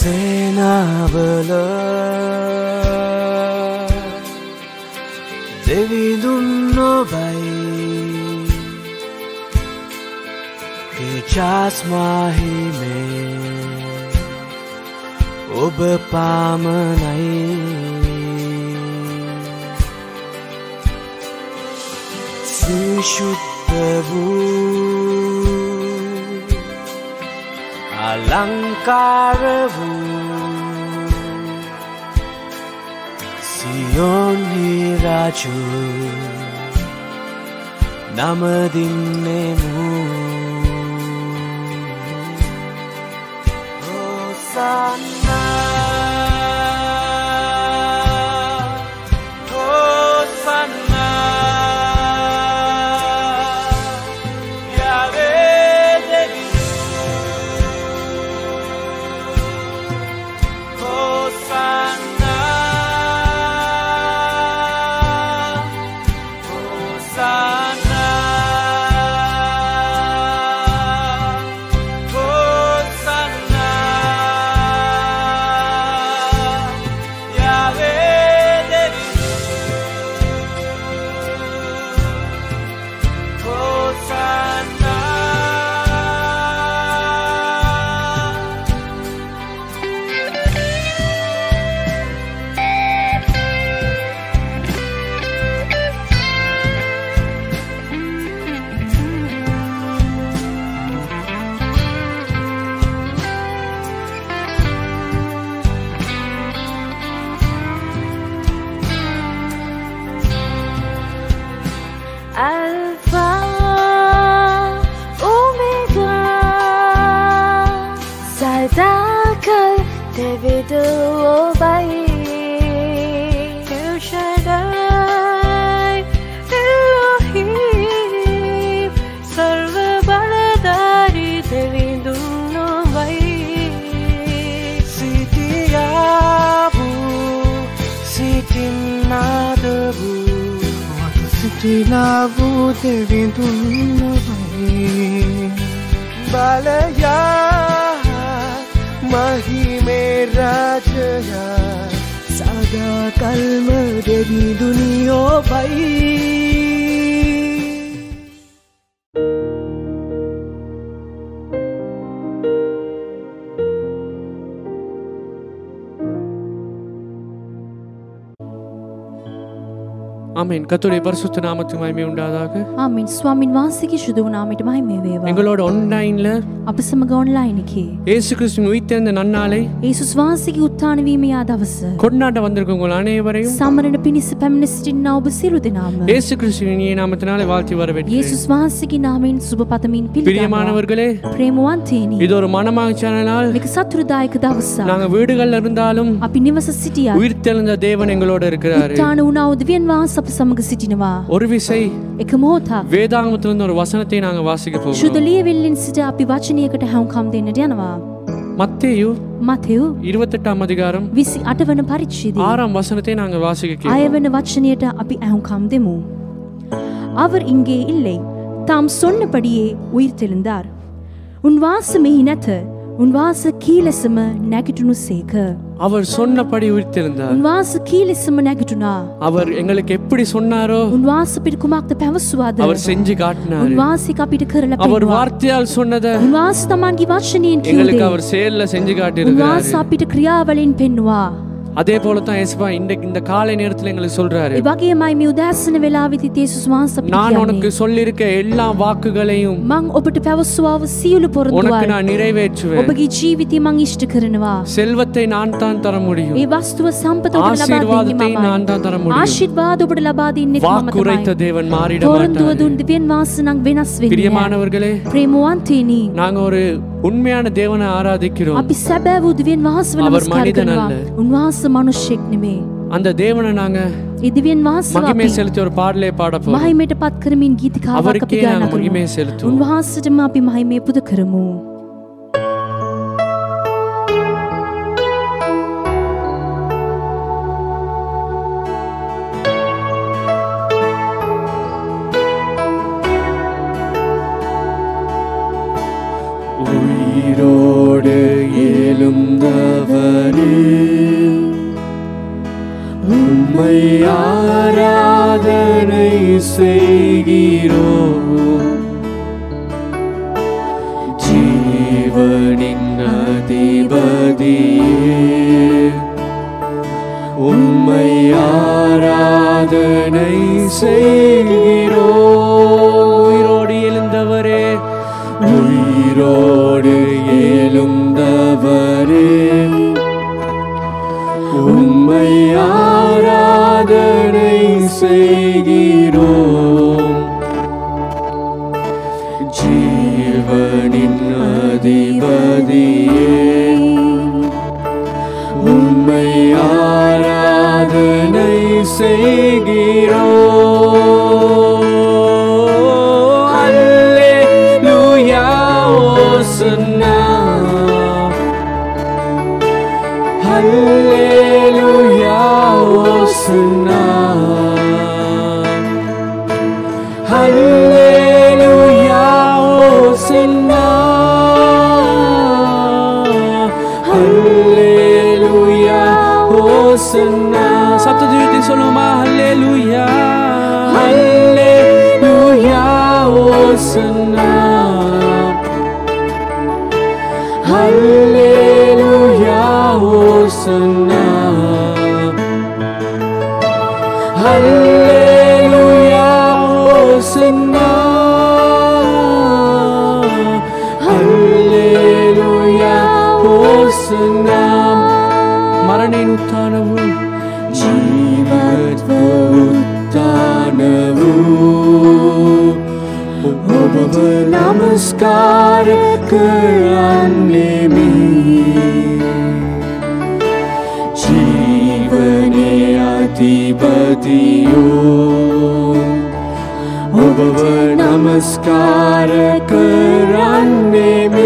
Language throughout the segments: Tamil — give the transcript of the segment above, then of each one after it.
සේනාවල දෙවිදුන් නොබයි ජාස්මාහිමේ ඔබ පාමනයි සුශුද්ධ වූ අලංකාර වූ සියොන්හි රාජු නමදින්නෙමු Hosanna Hosanna Yahweh Devi Hosanna Hosanna Hosanna Yahweh Devi Hosanna Alpha Omega Sadakal David Obai El Shaddai Elohim Sarva Baladari David Obai සිටියාපු සිටින්නාදවූ වතු සිටිනාවූ දෙවිඳුන්නවයි බලයා මහිමේ රාජයා සදා කල්ම දෙවිදුනියෝබයි ஆமென் கர்த்தருடைய பரிசுத்த நாமத்துக்கு மகிமை உண்டாதாக ආමින් ස්වාමින් වහන්සේගේ ශුද්ධ වනාමට මහිමේ වේවා. எங்களோட ஆன்லைன்ல අප සමග ඔන්ලයින් එකේ. இயேசு கிறிஸ்துவின் உயிர்த்தெழுந்த நன்னாளை ඒසුස් වහන්සේගේ උත්ථාන වීමේ ආ දවස. கொண்டாட வந்திருக்க உங்கள் அனைவரையும் සමරණ පිණිස පැමිණ සිටින්නා ඔබ සියලු දෙනාම. இயேசு கிறிஸ்துவின் இனிய நாமத்தினாலே வாழ்த்தி வரவேற்கிறேன் යේසුස් වහන්සේගේ නාමයෙන් සුබ පතමින් පිළිගන්නවා. பிரியமானவர்களே ප්‍රේමවන්තේනි. இது ஒரு மனமாகிச்சான நாள் මේක සතුරුදායක දවසක්. நாங்க வீடுகள்ல இருந்தாலும் අපි නිවස සිටියා. உயிர்த்தெழுந்த தேவன் எங்களோட இருக்கிறாரு උත්ථාන වුණා වූ දෙවියන් වහන්සේ අප සමග සිටිනවා. ஒரு விசை එක මොහොතක් வேதாகமத்திலிருந்து ஒரு வசனத்தை நாங்க வாசிக்க ශුද්ධ போகிறோம் ලියවිල්ලෙන් සිට අපි වචනයකට හැවුම්කම් දෙන්නට යනවා. மத்தேயு මතෙව් இருபத்தெட்டாம் அதிகாரம் විසි අටවන පරිච්චිදී. ஆறாம் வசனத்தை நாங்க வாசிக்க கேட்போம். அயவன வச்சனையிட்ட அப்பி அஹுங்காம் தெமு அவர் இங்கே இல்லை தாம் சொன்னபடியே உயிர் தெழுந்தார் உன் வாசமே இனத்த உன் வாச கீழசம நெகட்டுனு சேக அவர் சொன்னபடி உயிர்த்தெழுந்தார் உன் வாச கீழசம நெகட்டுனா அவர் எங்களுக்கு எப்படி சொன்னாரோ உன் வாச පිට කුමක්ද පැවසුවාද அவர் செஞ்சு උන් காட்டினாரு වාසික අපිට කරලා அவர் පෙන්නුවා. வார்த்தையால் சொன்னதை උන් වාස තමන්ගේ වචනයෙන් எங்களுக்கு කිව්වේ அவர் செயல்ல செஞ்சு උන් වාස காட்டியிருக்கிறாரு අපිට ක්‍රියාවලින් පෙන්නවා அதே போல தான் ஏசப்பா இன்றைக்கு இந்த காலை நேரத்துல எங்களுக்கு சொல்றாரு ඒ වගේමයි මේ උදෑසන වෙලාවෙදි තේසුස් වහන්සේ අපිට நான் உனக்கு කියන්නේ சொல்லியிருக்க எல்லா வாக்குகளையும் මං ඔබට පැවසුවාව සියලු உனக்கு පොරොන්දුවල් நான் நிறைவேற்றுவேன் ඔබගේ ජීවිතය මං ඉෂ්ට කරනවා. செல்வத்தை நான் தான் தர முடியும் ඒ වස්තුව සම්පත ඔබට ලබා ஆசீர்வாதத்தை දෙන්නේ நான் தான் தர මමයි. முடியும் ආශිර්වාද ඔබට ලබා දෙන්නේ මම வாக்குரைத்த තමයි. தேவன் மாறிட පොරොන්දුව மாட்டார் දුන් දෙවියන් වහන්සේ නම් වෙනස් වෙන්නේ නැහැ. பிரியமானவர்களே ප්‍රේමවන්තේනි நாங்க ஒரு உண்மையான தேவனை ஆராதிக்கிறோம் අපි සැබෑ වූ දෙවියන් වහන්සේව அவர் නමස්කාර மனிதன் කරනවා. அல்ல. උන්වහන්සේ මිනිසෙක් නෙමේ. அந்த தேவனை நாங்க ඒ දෙවියන් වහන්සේ மகிமை අපි செலுத்தி ஒரு பாடலை பாட போறோம் මහිමයට පත් කරමින් ගීතිකාවක් අපි அவருக்கே ගායනා நாங்க කරමු. மகிமை செலுத்துவோம் උන්වහන්සේටම අපි මහිමය පුද කරමු. உயிரோடு எழுந்தவர் செய்கிறோம் ஜீவனின் அதிபதியே உம்மை ஆராதனை செய்கிறோம் உயிரோடு எழுந்தவரே உயிரோடு எழுந்தவரே உம்மை ஆராதனை செய்கிறோம் ஜீவனின் அதிபதியே உம்மை ஆராதனை செய்கிறோம் அல்லேலூயா ஓசன்னா அல்லேலூயா ஓசன்னா அல்லேலூயா ஓசன்னா அல்லேலூயா ஓசன்னா சத்தத்தை உயர்த்தி சொல்லுமா அல்லேலூயா அல்லேலூயா ஓசன்னா அல்லேலூயா ஓசன்னா அல்லேலூயா ஓசன்னா அல்லேலூயா ஓசன்னா ಮರಣೇನು ಉತ್ಥಾನವು ಜೀವತ್ವ ಉತ್ಥಾನವು ಒಬ್ಬ ನಮಸ್ಕಾರಕ್ಕೆ ಅನ್ನೇಮಿ ಜೀವನೇ ಅಧಿಪತಿಯೋ ಒಬ್ಬ ನಮಸ್ಕಾರಕ್ಕೆ ಅನ್ನೇಮಿ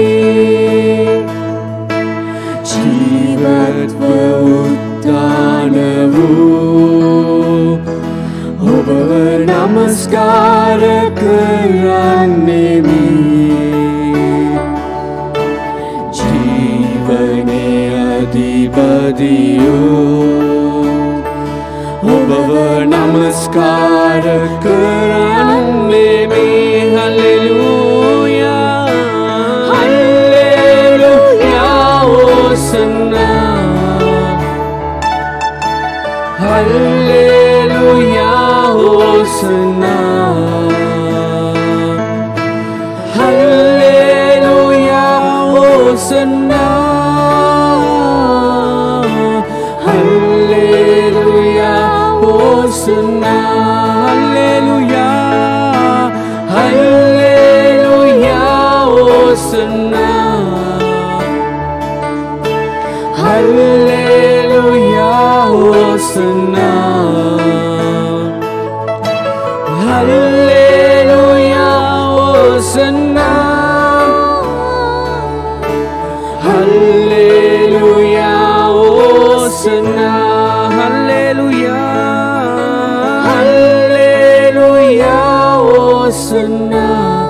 ಜೀವತ್ವ ಉತ್ಥಾನವು ಒಬ್ಬವ ನಮಸ್ಕಾರ ಕರಾನ್ನೇಮಿ ಜೀವನೇ ಅಧಿಪತಿಯೋ ಒಬ್ಬವ ನಮಸ್ಕಾರ ಕರಾನ್ನೇಮಿ hallelujah hallelujah hosanna hallelujah hosanna hallelujah hosanna hallelujah hosanna hallelujah hallelujah hosanna Hallelujah, Hosanna. Hallelujah, Hosanna. Hallelujah, Hosanna. Hallelujah. Hallelujah, Hosanna.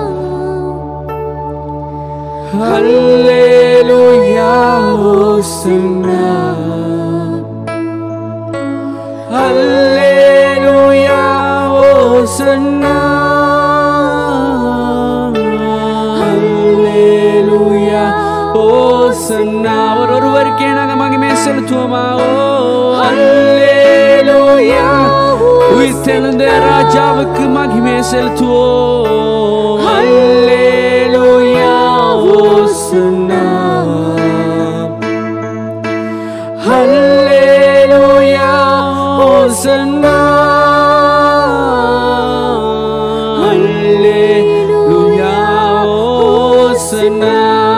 Hallelujah, Hosanna. Hallelujah, Hosanna. Hallelujah, Hosanna. அவர் ஒருவருக்கே நாங்க மகிமை செலுத்துவோமா ஓ அல்லேலூயா உயிர் தெழுந்த ராஜாவுக்கு மகிமை செலுத்துவோம் அல்லேலூயா ஓசன்னா அல்லேலூயா ஓசன்னா அல்லேலூயா ஓசன்னா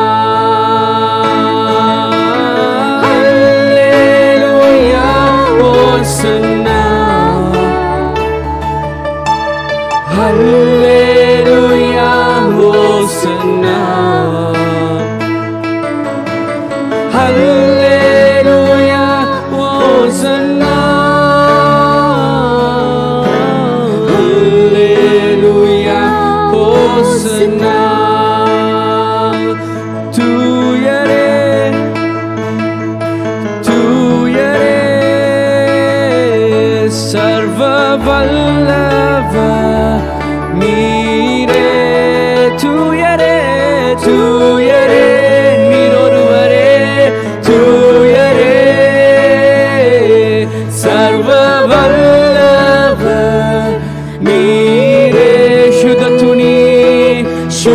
அல்லேலூயா ஓசன்னா Hallelujah, Hosanna. Hallelujah, Hosanna. Hallelujah, Hosanna. தூயரே தூயரே சர்வ வல்லவரே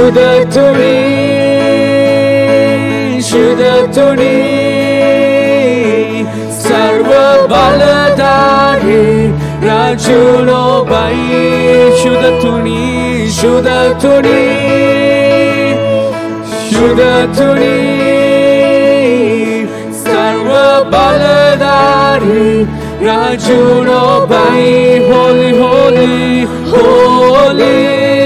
சுத துணி சுத துணி சர்வ பலதாரி ராஜுனோ பை சுத துணி சுத துணி சுத துணி சர்வ பலதாரி ராஜுனோ பை holy holy holy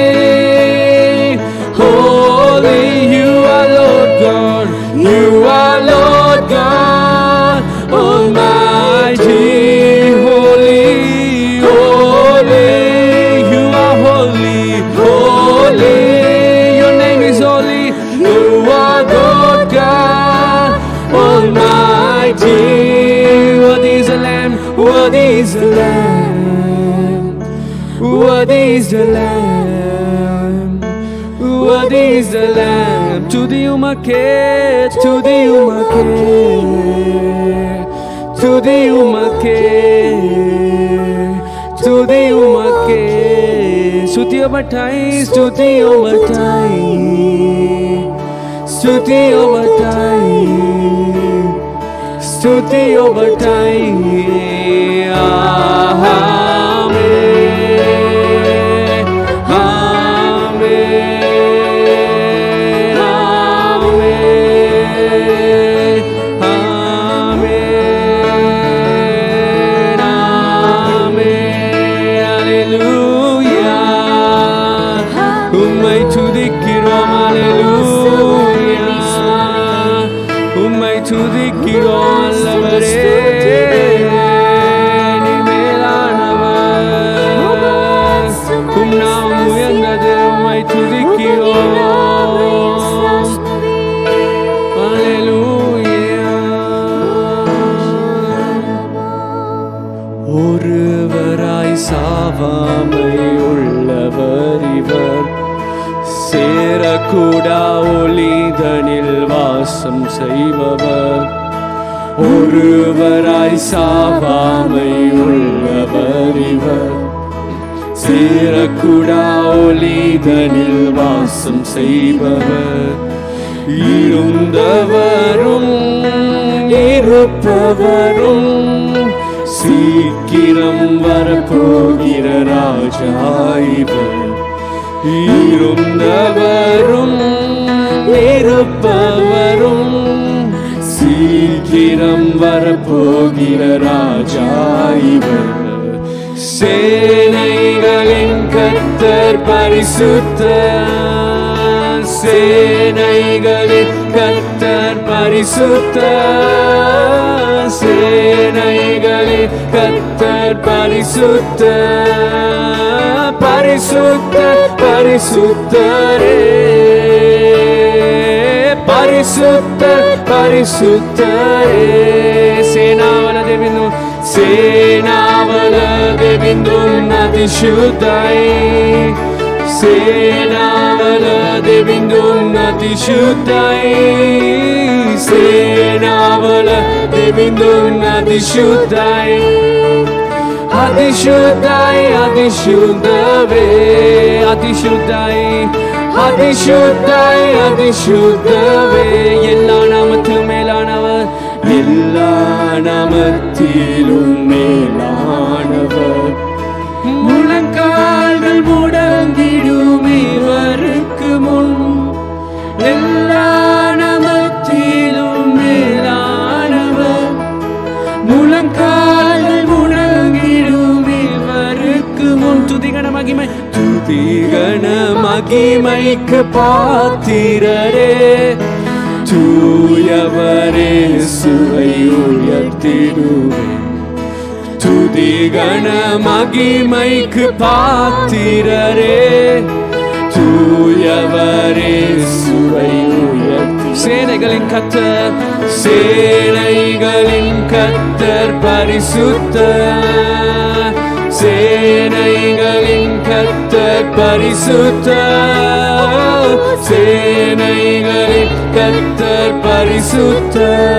holy you are Lord God you are Lord God Almighty holy holy you are holy holy your name is holy you are Lord God Almighty worthy is the Lamb worthy is the Lamb worthy is the Lamb worthy is the Lamb to the umake to the umake to the umake to the umake Studio Batai, Studio Batai, Studio Batai, Studio Batai. Amen. Amen. Amen. Amen. Amen. Hallelujah. உம்மை துதிக்கிறோம் Hallelujah. உம்மை துதிக்கிறோம் அல்லவரே நீ மேலானவர். உம் நாமம் உயர்ந்தது உம்மை துதிக்கிறோம் Hallelujah. ஒருவராய் சாவாமை உள்ளவர் இவர் சேரக்கூடா ஒளிதனில் வாசம் செய்பவர் ஒருவராய் சாவாமை உள்ளவர் இவர் சேரக்கூடா ஒளிதனில் வாசம் செய்பவர் இருந்தவரும் இருப்பவரும் சீக்கிரம் வரப்போகிற ராஜா இவர் இருந்தவரும் இருப்பவரும் சீக்கிரம் வரப்போகிற ராஜா இவர் சேனைகளின் கத்தர் பரிசுத்த சேனைகளின் கத்தர் பரிசுத்த சேனைகளின் கத்தர் பரிசுத்த பரிசுத்த பரிசுத்தரே பரிசுத்த பரிசுத்தரே சேனாவல தேவிந்து சேனாவல தேவிந்து அதிசுத்தை ಸೇನಾವಲ ದೇವಿಂದುನ್ನತಿಶುದ್ಧೈ ಸೇನಾವಲ ದೇವಿಂದುನ್ನತಿಶುದ್ಧೈ அதிசுத்தாய் அதிசுத்தவே அதிசுத்தாய் அதிசுத்தாய் அதிசுத்தவே எல்லா நாமத்திலும் மேலானவர் எல்லா நாமத்திலும் மேலானவர் முழங்கால்கள் முடங்கிடும் இவருக்கு முன் எல்லா நாமத்திலும் மேலானவர் முழங்கால்கள் முழங்கிடும் இவருக்கு முன் துதிகன மகிமை துதிகன மகிமைக்கு பாத்திரரே தூயவரே சுவை உயர்த்திடுவேன் துதிகன மகிமைக்கு பாத்திரரே தூயவரே சுவை உயர்த்தி சேனைகளின் கத்தர் சேனைகளின் கத்தர் பரிசுத்த சேனைகளின் கத்தர் பரிசுத்த சேனைகளின் கத்தர் பரிசுத்த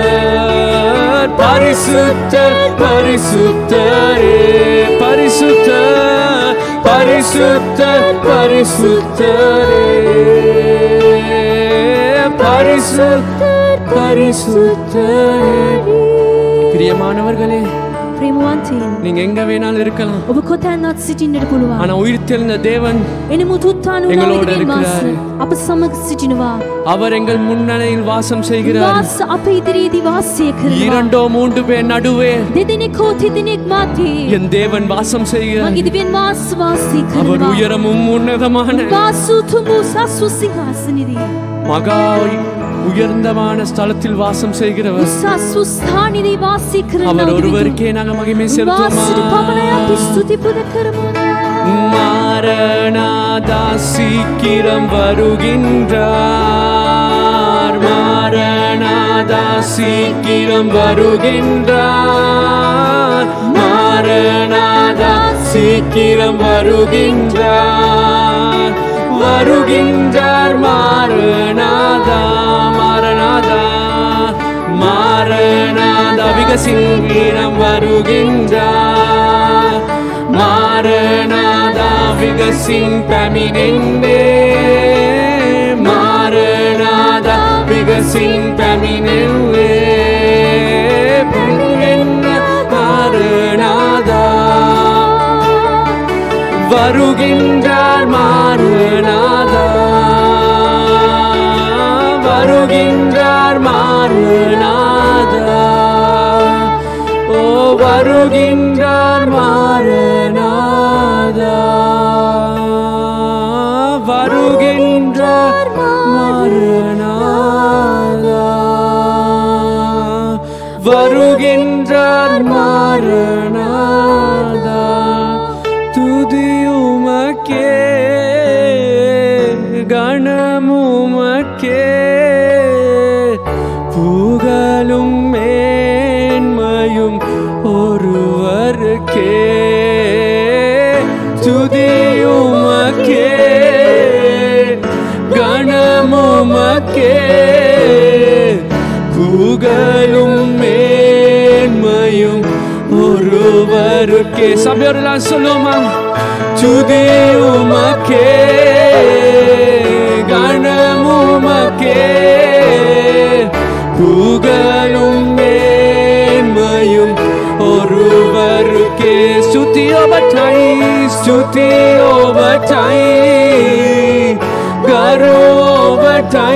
பரிசுத்தர் பரிசுத்தரே பரிசுத்த பரிசுத்த பரிசுத்தரே பரிசுத்தர் பரிசுத்தர் பிரியமானவர்களே ප්‍රේමවන්තයෙන් நீங்க எங்க வேணாலும் இருக்கலாம் ඔබ කොතැන්නත් සිටින්නට පුළුවන් ஆனா உயிர் தெளிந்த தேவன் එනමුත් උත්තාන එங்களோடு වුණාම මාස இருக்கிறாரு. අප සමග සිටිනවා அவர் எங்கள் முன்னணியில் வாசம் செய்கிறார் වාස අප ඉදිරියේදී වාසය කරනවා இரண்டோ மூன்று பேர் நடுவே දෙදෙනෙක් හෝ තිදෙනෙක් මාතේ என் தேவன் வாசம் செய்கிறார் මගේ දිවෙන් වාස වාසය அவர் කරනවා உயரமும் உன்னதமான වාසූතුමු සස්සු සිංහාසනදී மகா உயர்ந்தமான ஸ்தலத்தில் வாசம் செய்கிறவர் උසස්සු ස්ථානිදී වාසය කරන அவர் ஒருவருக்கே நாங்க மகிமை செலுத்துவோமா වාසට පමණයි අපි ස්තුති පුද කරමු மாரணாதா சீக்கிரம் வருகின்றார் மாரணாதா சீக்கிரம் வருகின்றார் மாரணாதா சீக்கிரம் வருகின்றார் வருகின்றார் மாரணாதா மாரணாதா மாரணாதா விகசிங்கிரம் வருகின்றார் மாரணாதா விகசிங் පැමිණෙන්නේ මාරනාදා විගසින් පැමිණෙන්නේ පැමිණෙන්න මාරනාදා வருகின்றார் மாறுநாதா வருகின்றார் மாறுநாதா ஓ வருகின்றார் மாறுநாதா வருகின்றார் மாறுநாதா வருகின்றார் மாறுநாதா துதியுமக்கே கணமுமக்கே புகழும் மேன்மையும் ஒருவருக்கே துதியுமக்கே கணமுமக்கே புகழும் மேன்மையும் ஒருவருக்கே சபையோரெல்லாம் சொல்லுமா துதி உமக்கே கணமுமக்கே புகழும் மேன்மையும் ஒருவருக்கே ஸ்துதியோபட்டை ஸ்துதியோபட்டை கரோபட்டை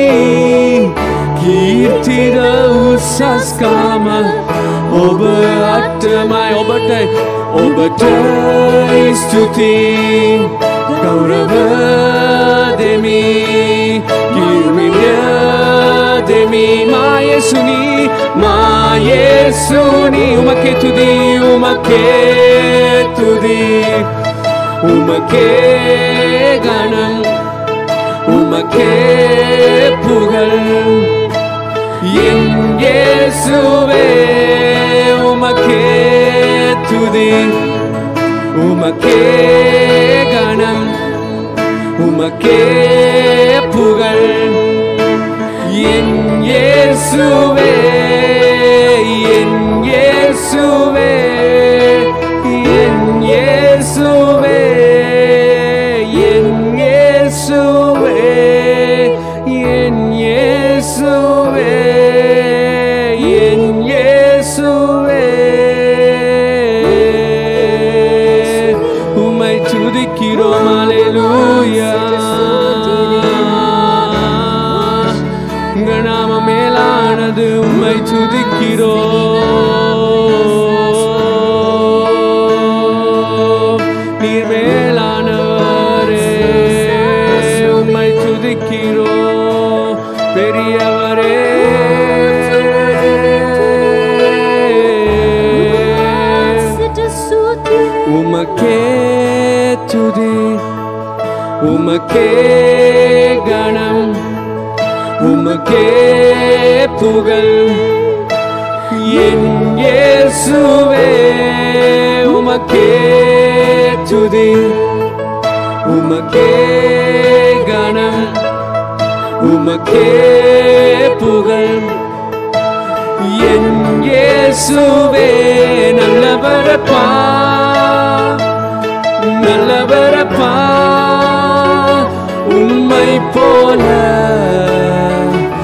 කීර්තිද උසස්කාම ඔබ අටමයි ඔබට ඔබට ස්තුති ගෞරව දෙමි කිර්මිය දෙමි මායසුනි මායසුනි උමකේ තුදී උමකේ තුදී உமக்கே கணம் உமக்கே புகழ் என் இயேசுவே உமக்கே துதி உமக்கே கணம் உமக்கே புகழ் என் இயேசுவே என் இயேசுவே என் இயேசுவே என் இயேசுவே என் இயேசுவே என் இயேசுவே உம்மை துதிக்கிறோம் அல்லேலூயா உங்க நாம மேலானது உம்மை துதிக்கிறோம் நீர் மேலானவரே உம்மை துதிக்கிறோம் பெரியவரே සිට සූති உமக்கே துதி உமக்கே கணம் உமக்கே புகழ் என் இயேசுவே உமக்கே துதி உமக்கே கணம் உமக்கே புகழ் என் இயேசுவே நல்லவரப்பா நல்லவரப்பா உம்மை போல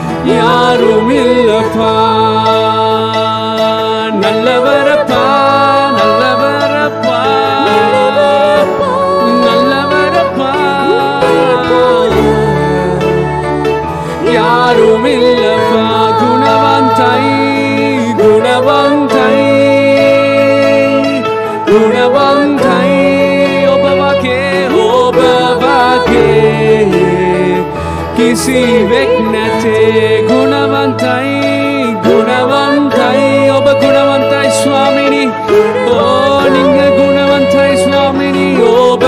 ගුණවන්තයි ඔබ වගේ ඔබ වගේ කිසිවෙක් නැතේ ගුණවන්තයි ගුණවන්තයි ඔබ ගුණවන්තයි ස්වාමිනි ඕනිංග ගුණවන්තයි ස්වාමිනි ඔබ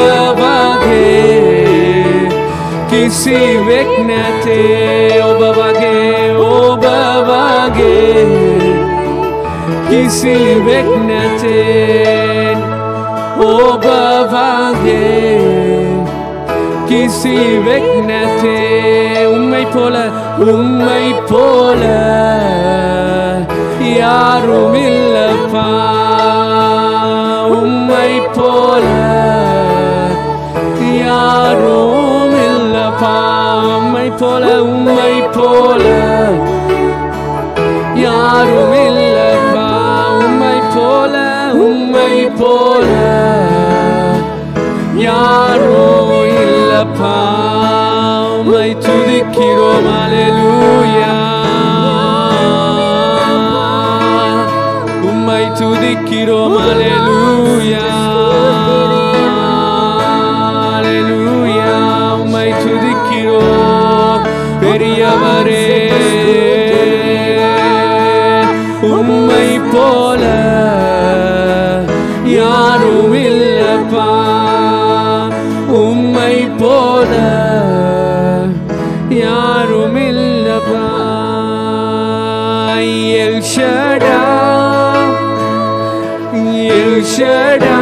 වගේ කිසිවෙක් නැතේ ඔබ වගේ ඔබ වගේ කිසිවෙක් නැතේ ඔබ වගේ கிசிவெக் நேத்தே உம்மை போல உம்மை போல யாரும் இல்லப்பா உம்மை போல யாரும் இல்லப்பா உம்மை போல உம்மை போல யாரும் இல்லப்பா உம்மை போல உம்மை போல யாரோ இல்லப்பா உம்மை துதிக்கிறோம் அலெலூயா உம்மை துதிக்கிறோம் அலெலூயா அலெலூயா உம்மை துதிக்கிறோம் பெரியவரே உம்மை போல யாரும் இல்லப்பா உம்மை போல யாரும் இல்லப்பா எல் ஷடா எல் ஷடா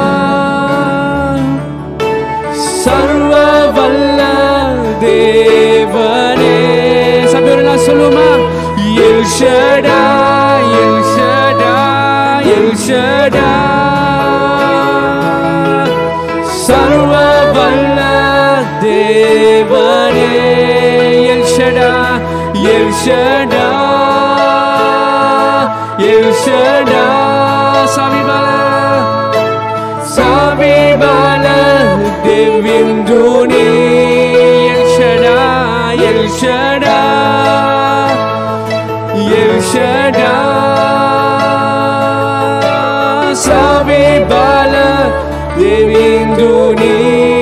சர்வ வல்ல தேவனே சபையோட நான் சொல்லுமா எல் ஷடா எல் ஷடா எல் ஷடா சர்வ வல்ல தேவனே எல் ஷடா எல் ஷடா எல் ஷடா சாமி பாலா சாமிபால தேவிந்துனி எல்ஷடா எல்ஷடா எல்ஷடா சாமிபால தேவிந்துனி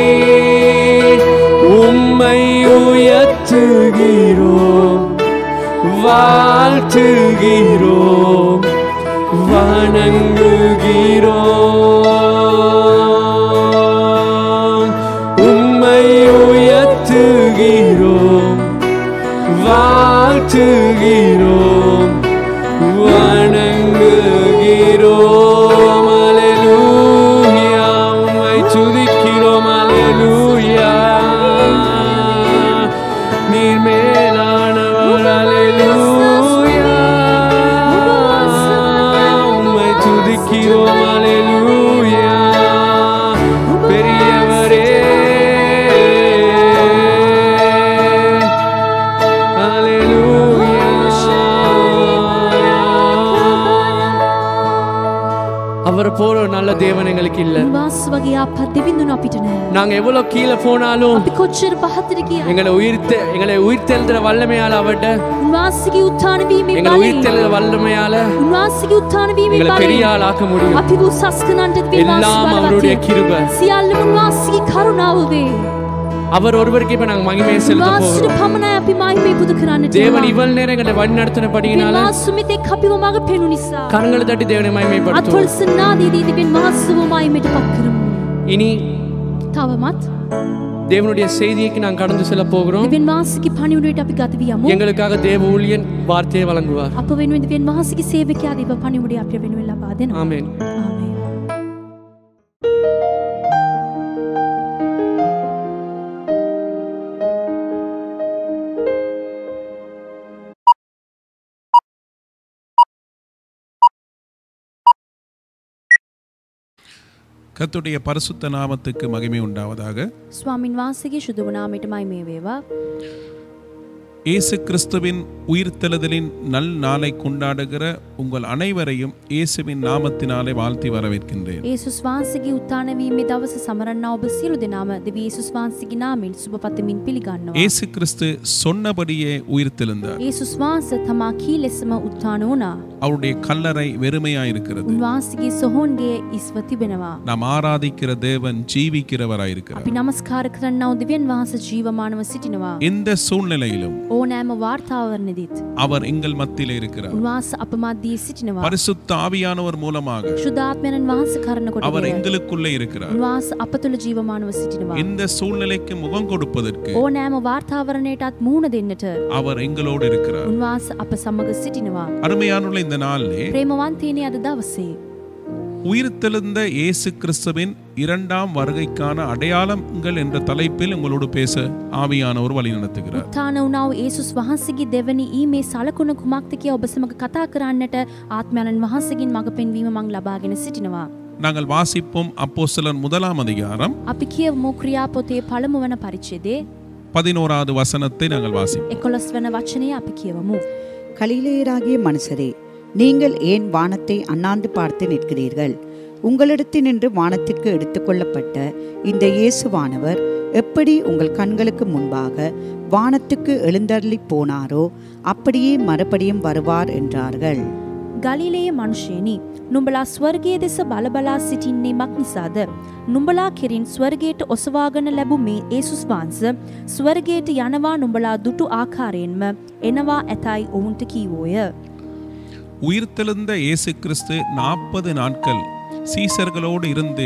உம்மை உயர்த்துகிறோம் வாழ்த்துகிறோம் வணங்குகிறோம் உம்மை உயர்த்துகிறோம் வாழ்த்துகிறோம் வணங்குகிறோம் அலெலூயா உம்மை துதிக்கிறோம் அலெலூயா நீர் மேலானவர் அலெலூயா உம்மை துதிக்கிறோம் அலெலூயா பெரியவரே அவர் போல ஒரு நல்ல தேவன் எங்களுக்கு இல்ல උන්වහන්ස වගේ ආපත් දෙවිඳුන අපිට නෑ. நாங்க எவ்வளவு கீழே போனாலும் අපි කොච්චර පහතට ගියා. எங்களை உயிர்த்த எங்களை உயிர்த்தெழுதுற வல்லமையால அவட்ட උන්වහන්සේගේ උත්ථාන වීමේ எங்களை බලයෙන් உயிர்த்தெழுத வல்லமையால උන්වහන්සේගේ උත්ථාන වීමේ எங்களை பெரிய බලයෙන් ஆள் ஆக்க முடியும் අපි උසස් කරන්නට எல்லாம் அவருடைய கிருபை සියල්ල උන්වහන්සේගේ කරුණාව වේ. அவர் ஒருவருக்கு இப்ப நாங்க மகிமையை செலுத்த උන්වහන්සේට போகிறோம் පමණයි අපි මහිමේ පුද කරන්නට தேவன் යනවා. இவ்வளவு நேரம் எங்களை வழி நடத்தினபடியினால උන්වහන්සේ මෙතෙක් අපිව මඟ පෙනු නිසා கரங்களை தட்டி தேவனை மகிமைப்படுத்துவோம் අත්වල සනාදී දෙවියන් වහන්සේව මහිමයට පත් කරමු. இனி තවමත් தேவனுடைய செய்திக்கு நான் கடந்து செல்ல போகிறோம் දෙවියන් වහන්සේගේ පණිවුඩයට අපි ගත වියමු. எங்களுக்காக தேவ ஊழியன் வார்த்தையை வழங்குவார் අප වෙනුවෙන් දෙවියන් වහන්සේගේ සේවකයා දේව පණිවුඩය අපිට වෙනුවෙන් ලබා දෙනවා. ஆமென் ආමේන්. கர்த்தருடைய பரிசுத்த நாமத்துக்கு மகிமை உண்டாவதாக ස්වාමින් වහන්සේගේ ශුද්ධ වනාමයට මහිමේ වේවා. இயேசு கிறிஸ்துவின் உயிர்த்தெழுதலின் நல் நாளை கொண்டாடுகிற உங்கள் அனைவரையும் இயேசுவின் நாமத்தினாலே வாழ்த்தி வரவேற்கின்றேன் ඒසුස් වහන්සේගේ උත්තාන වීමේ දවස සමරන්නා ඔබ සියලු දෙනාම දෙවි යේසුස් වහන්සේගේ නාමයෙන් සුබ පතමින් පිළිගන්නවා. இயேசு கிறிஸ்து சொன்னபடியே உயிர்த்தெழுந்தார் යේසුස් වහන්සේ තමා කී ලෙසම උත්තාන වුණා. அவருடைய கல்லறை வெறுமையாயிருக்கிறது උන්වහන්සේගේ සොහොන්ගේ ඉස්ව තිබෙනවා. நாம் ஆராதிக்கிற தேவன் ஜீவிக்கிறவராயிருக்கிறார் අපි නමස්කාර කරන්නව දෙවියන් වහන්සේ ජීවමානව සිටිනවා. எந்த சூழ்நிலையிலும் ඕනෑම වාර්තාවරණෙදිත් அவர் எங்கள் மத்தியிலே இருக்கிறார் උන්වහන්සේ අප මධ්‍යයේ සිටිනවා. பரிசுத்த ஆவியானவர் மூலமாக ශුද්ධාත්මයන් වහන්සේ කරනකොට அவர் எங்களுக்குள்ளே இருக்கிறார் උන්වහන්සේ අප තුළ ජීවමානව සිටිනවා. இந்த சூழ்நிலைக்கு முகம் கொடுப்பதற்கு ඕනෑම වාර්තාවරණයටත් මුහුණ දෙන්නට அவர் எங்களோடு இருக்கிறார் උන්වහන්සේ අප සමග සිටිනවා. அருமையானுள்ள இந்த நாளிலே ප්‍රේමවන්තයනේ අද දවසේ. உயிர்த்தெழுந்த இயேசு கிறிஸ்துவின் இரண்டாம் வருகைக்கான அடையாளங்கள் என்ற தலைப்பில் உங்களோடு பேச ஆவியானவர் வழி நடத்துகிறார் උත්ථාන වුණාව ඒසුස් වහන්සේගේ දෙවැනි ඊමේ සලකුණ කුමක්ද කියා ඔබ සමග කතා කරන්නට ආත්මයන්න් වහන්සේගෙන් මඟ පෙන්වීම මං ලබාගෙන සිටිනවා. நாங்கள் வாசிப்போம் அப்போஸ்தலர் முதலாம் அதிகாரம் අපි කියවමු ක්‍රියාපොතේ පළමු වන පරිච්ඡේදයේ பதினோராவது வசனத்தை நாங்கள் வாசிப்போம் 11 වන වචනය අපි කියවමු. கலிலேயராகிய மனுஷரே நீங்கள் ஏன் வானத்தை அண்ணாந்து பார்த்து நிற்கிறீர்கள் உங்களிடத்தினின்று வானத்திற்கு எடுத்துக்கொள்ளப்பட்ட இந்த இயேசுவானவர் எப்படி உங்கள் கண்களுக்கு முன்பாக வானத்துக்கு எழுந்தருளி போனாரோ அப்படியே மறுபடியும் வருவார் என்றார்கள் ගලිලයේ මනුෂයනි නුඹලා ස්වර්ගයේ දෙස බලබලා සිටින්නේ මක් නිසාද. නුඹලා කෙරින් ස්වර්ගයට ඔසවාගන ලැබු මේ ඒසුස් වහන්ස ස්වර්ගයට යනවා නුඹලා දුටු ආකාරයෙන්ම එනවා ඇතයි ඔවුන්ට කීවෝය. உயிர்த்தெழுந்த இயேசு கிறிஸ்து நாற்பது நாட்கள் சீசர்களோடு இருந்து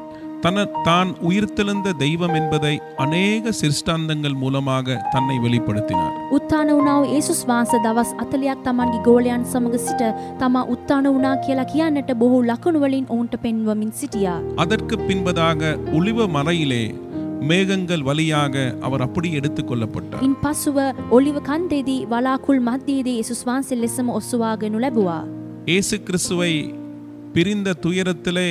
தன தான் உயிர்த்தெழுந்த தெய்வம் என்பதை அநேக சிருஷ்டாந்தங்கள் மூலமாக தன்னை வெளிப்படுத்தினார் උත්තාන වුණාව ඒසුස් වහන්ස දවස් අතලයක් තමන්ගේ ගෝලයන් සමඟ සිට තමා උත්තාන වුණා කියලා කියන්නට බොහෝ ලකුණුවලින් ඔවුන්ට පෙන්වමින් සිටියා. அதற்கு பின்பதாக ஒளிவ மலையிலே மேகங்கள் வழியாக அவர் அப்படி எடுத்துக் கொள்ளப்பட்டார் ඉන් පසුව ඔලිව කන්දේදී වලාකුල් මධ්‍යයේදී ඒසුස් වහන්සේ ලෙසම ඔස්සවාගනු ලැබවා. இயேசு கிறிஸ்துவை பிரிந்த துயரத்திலே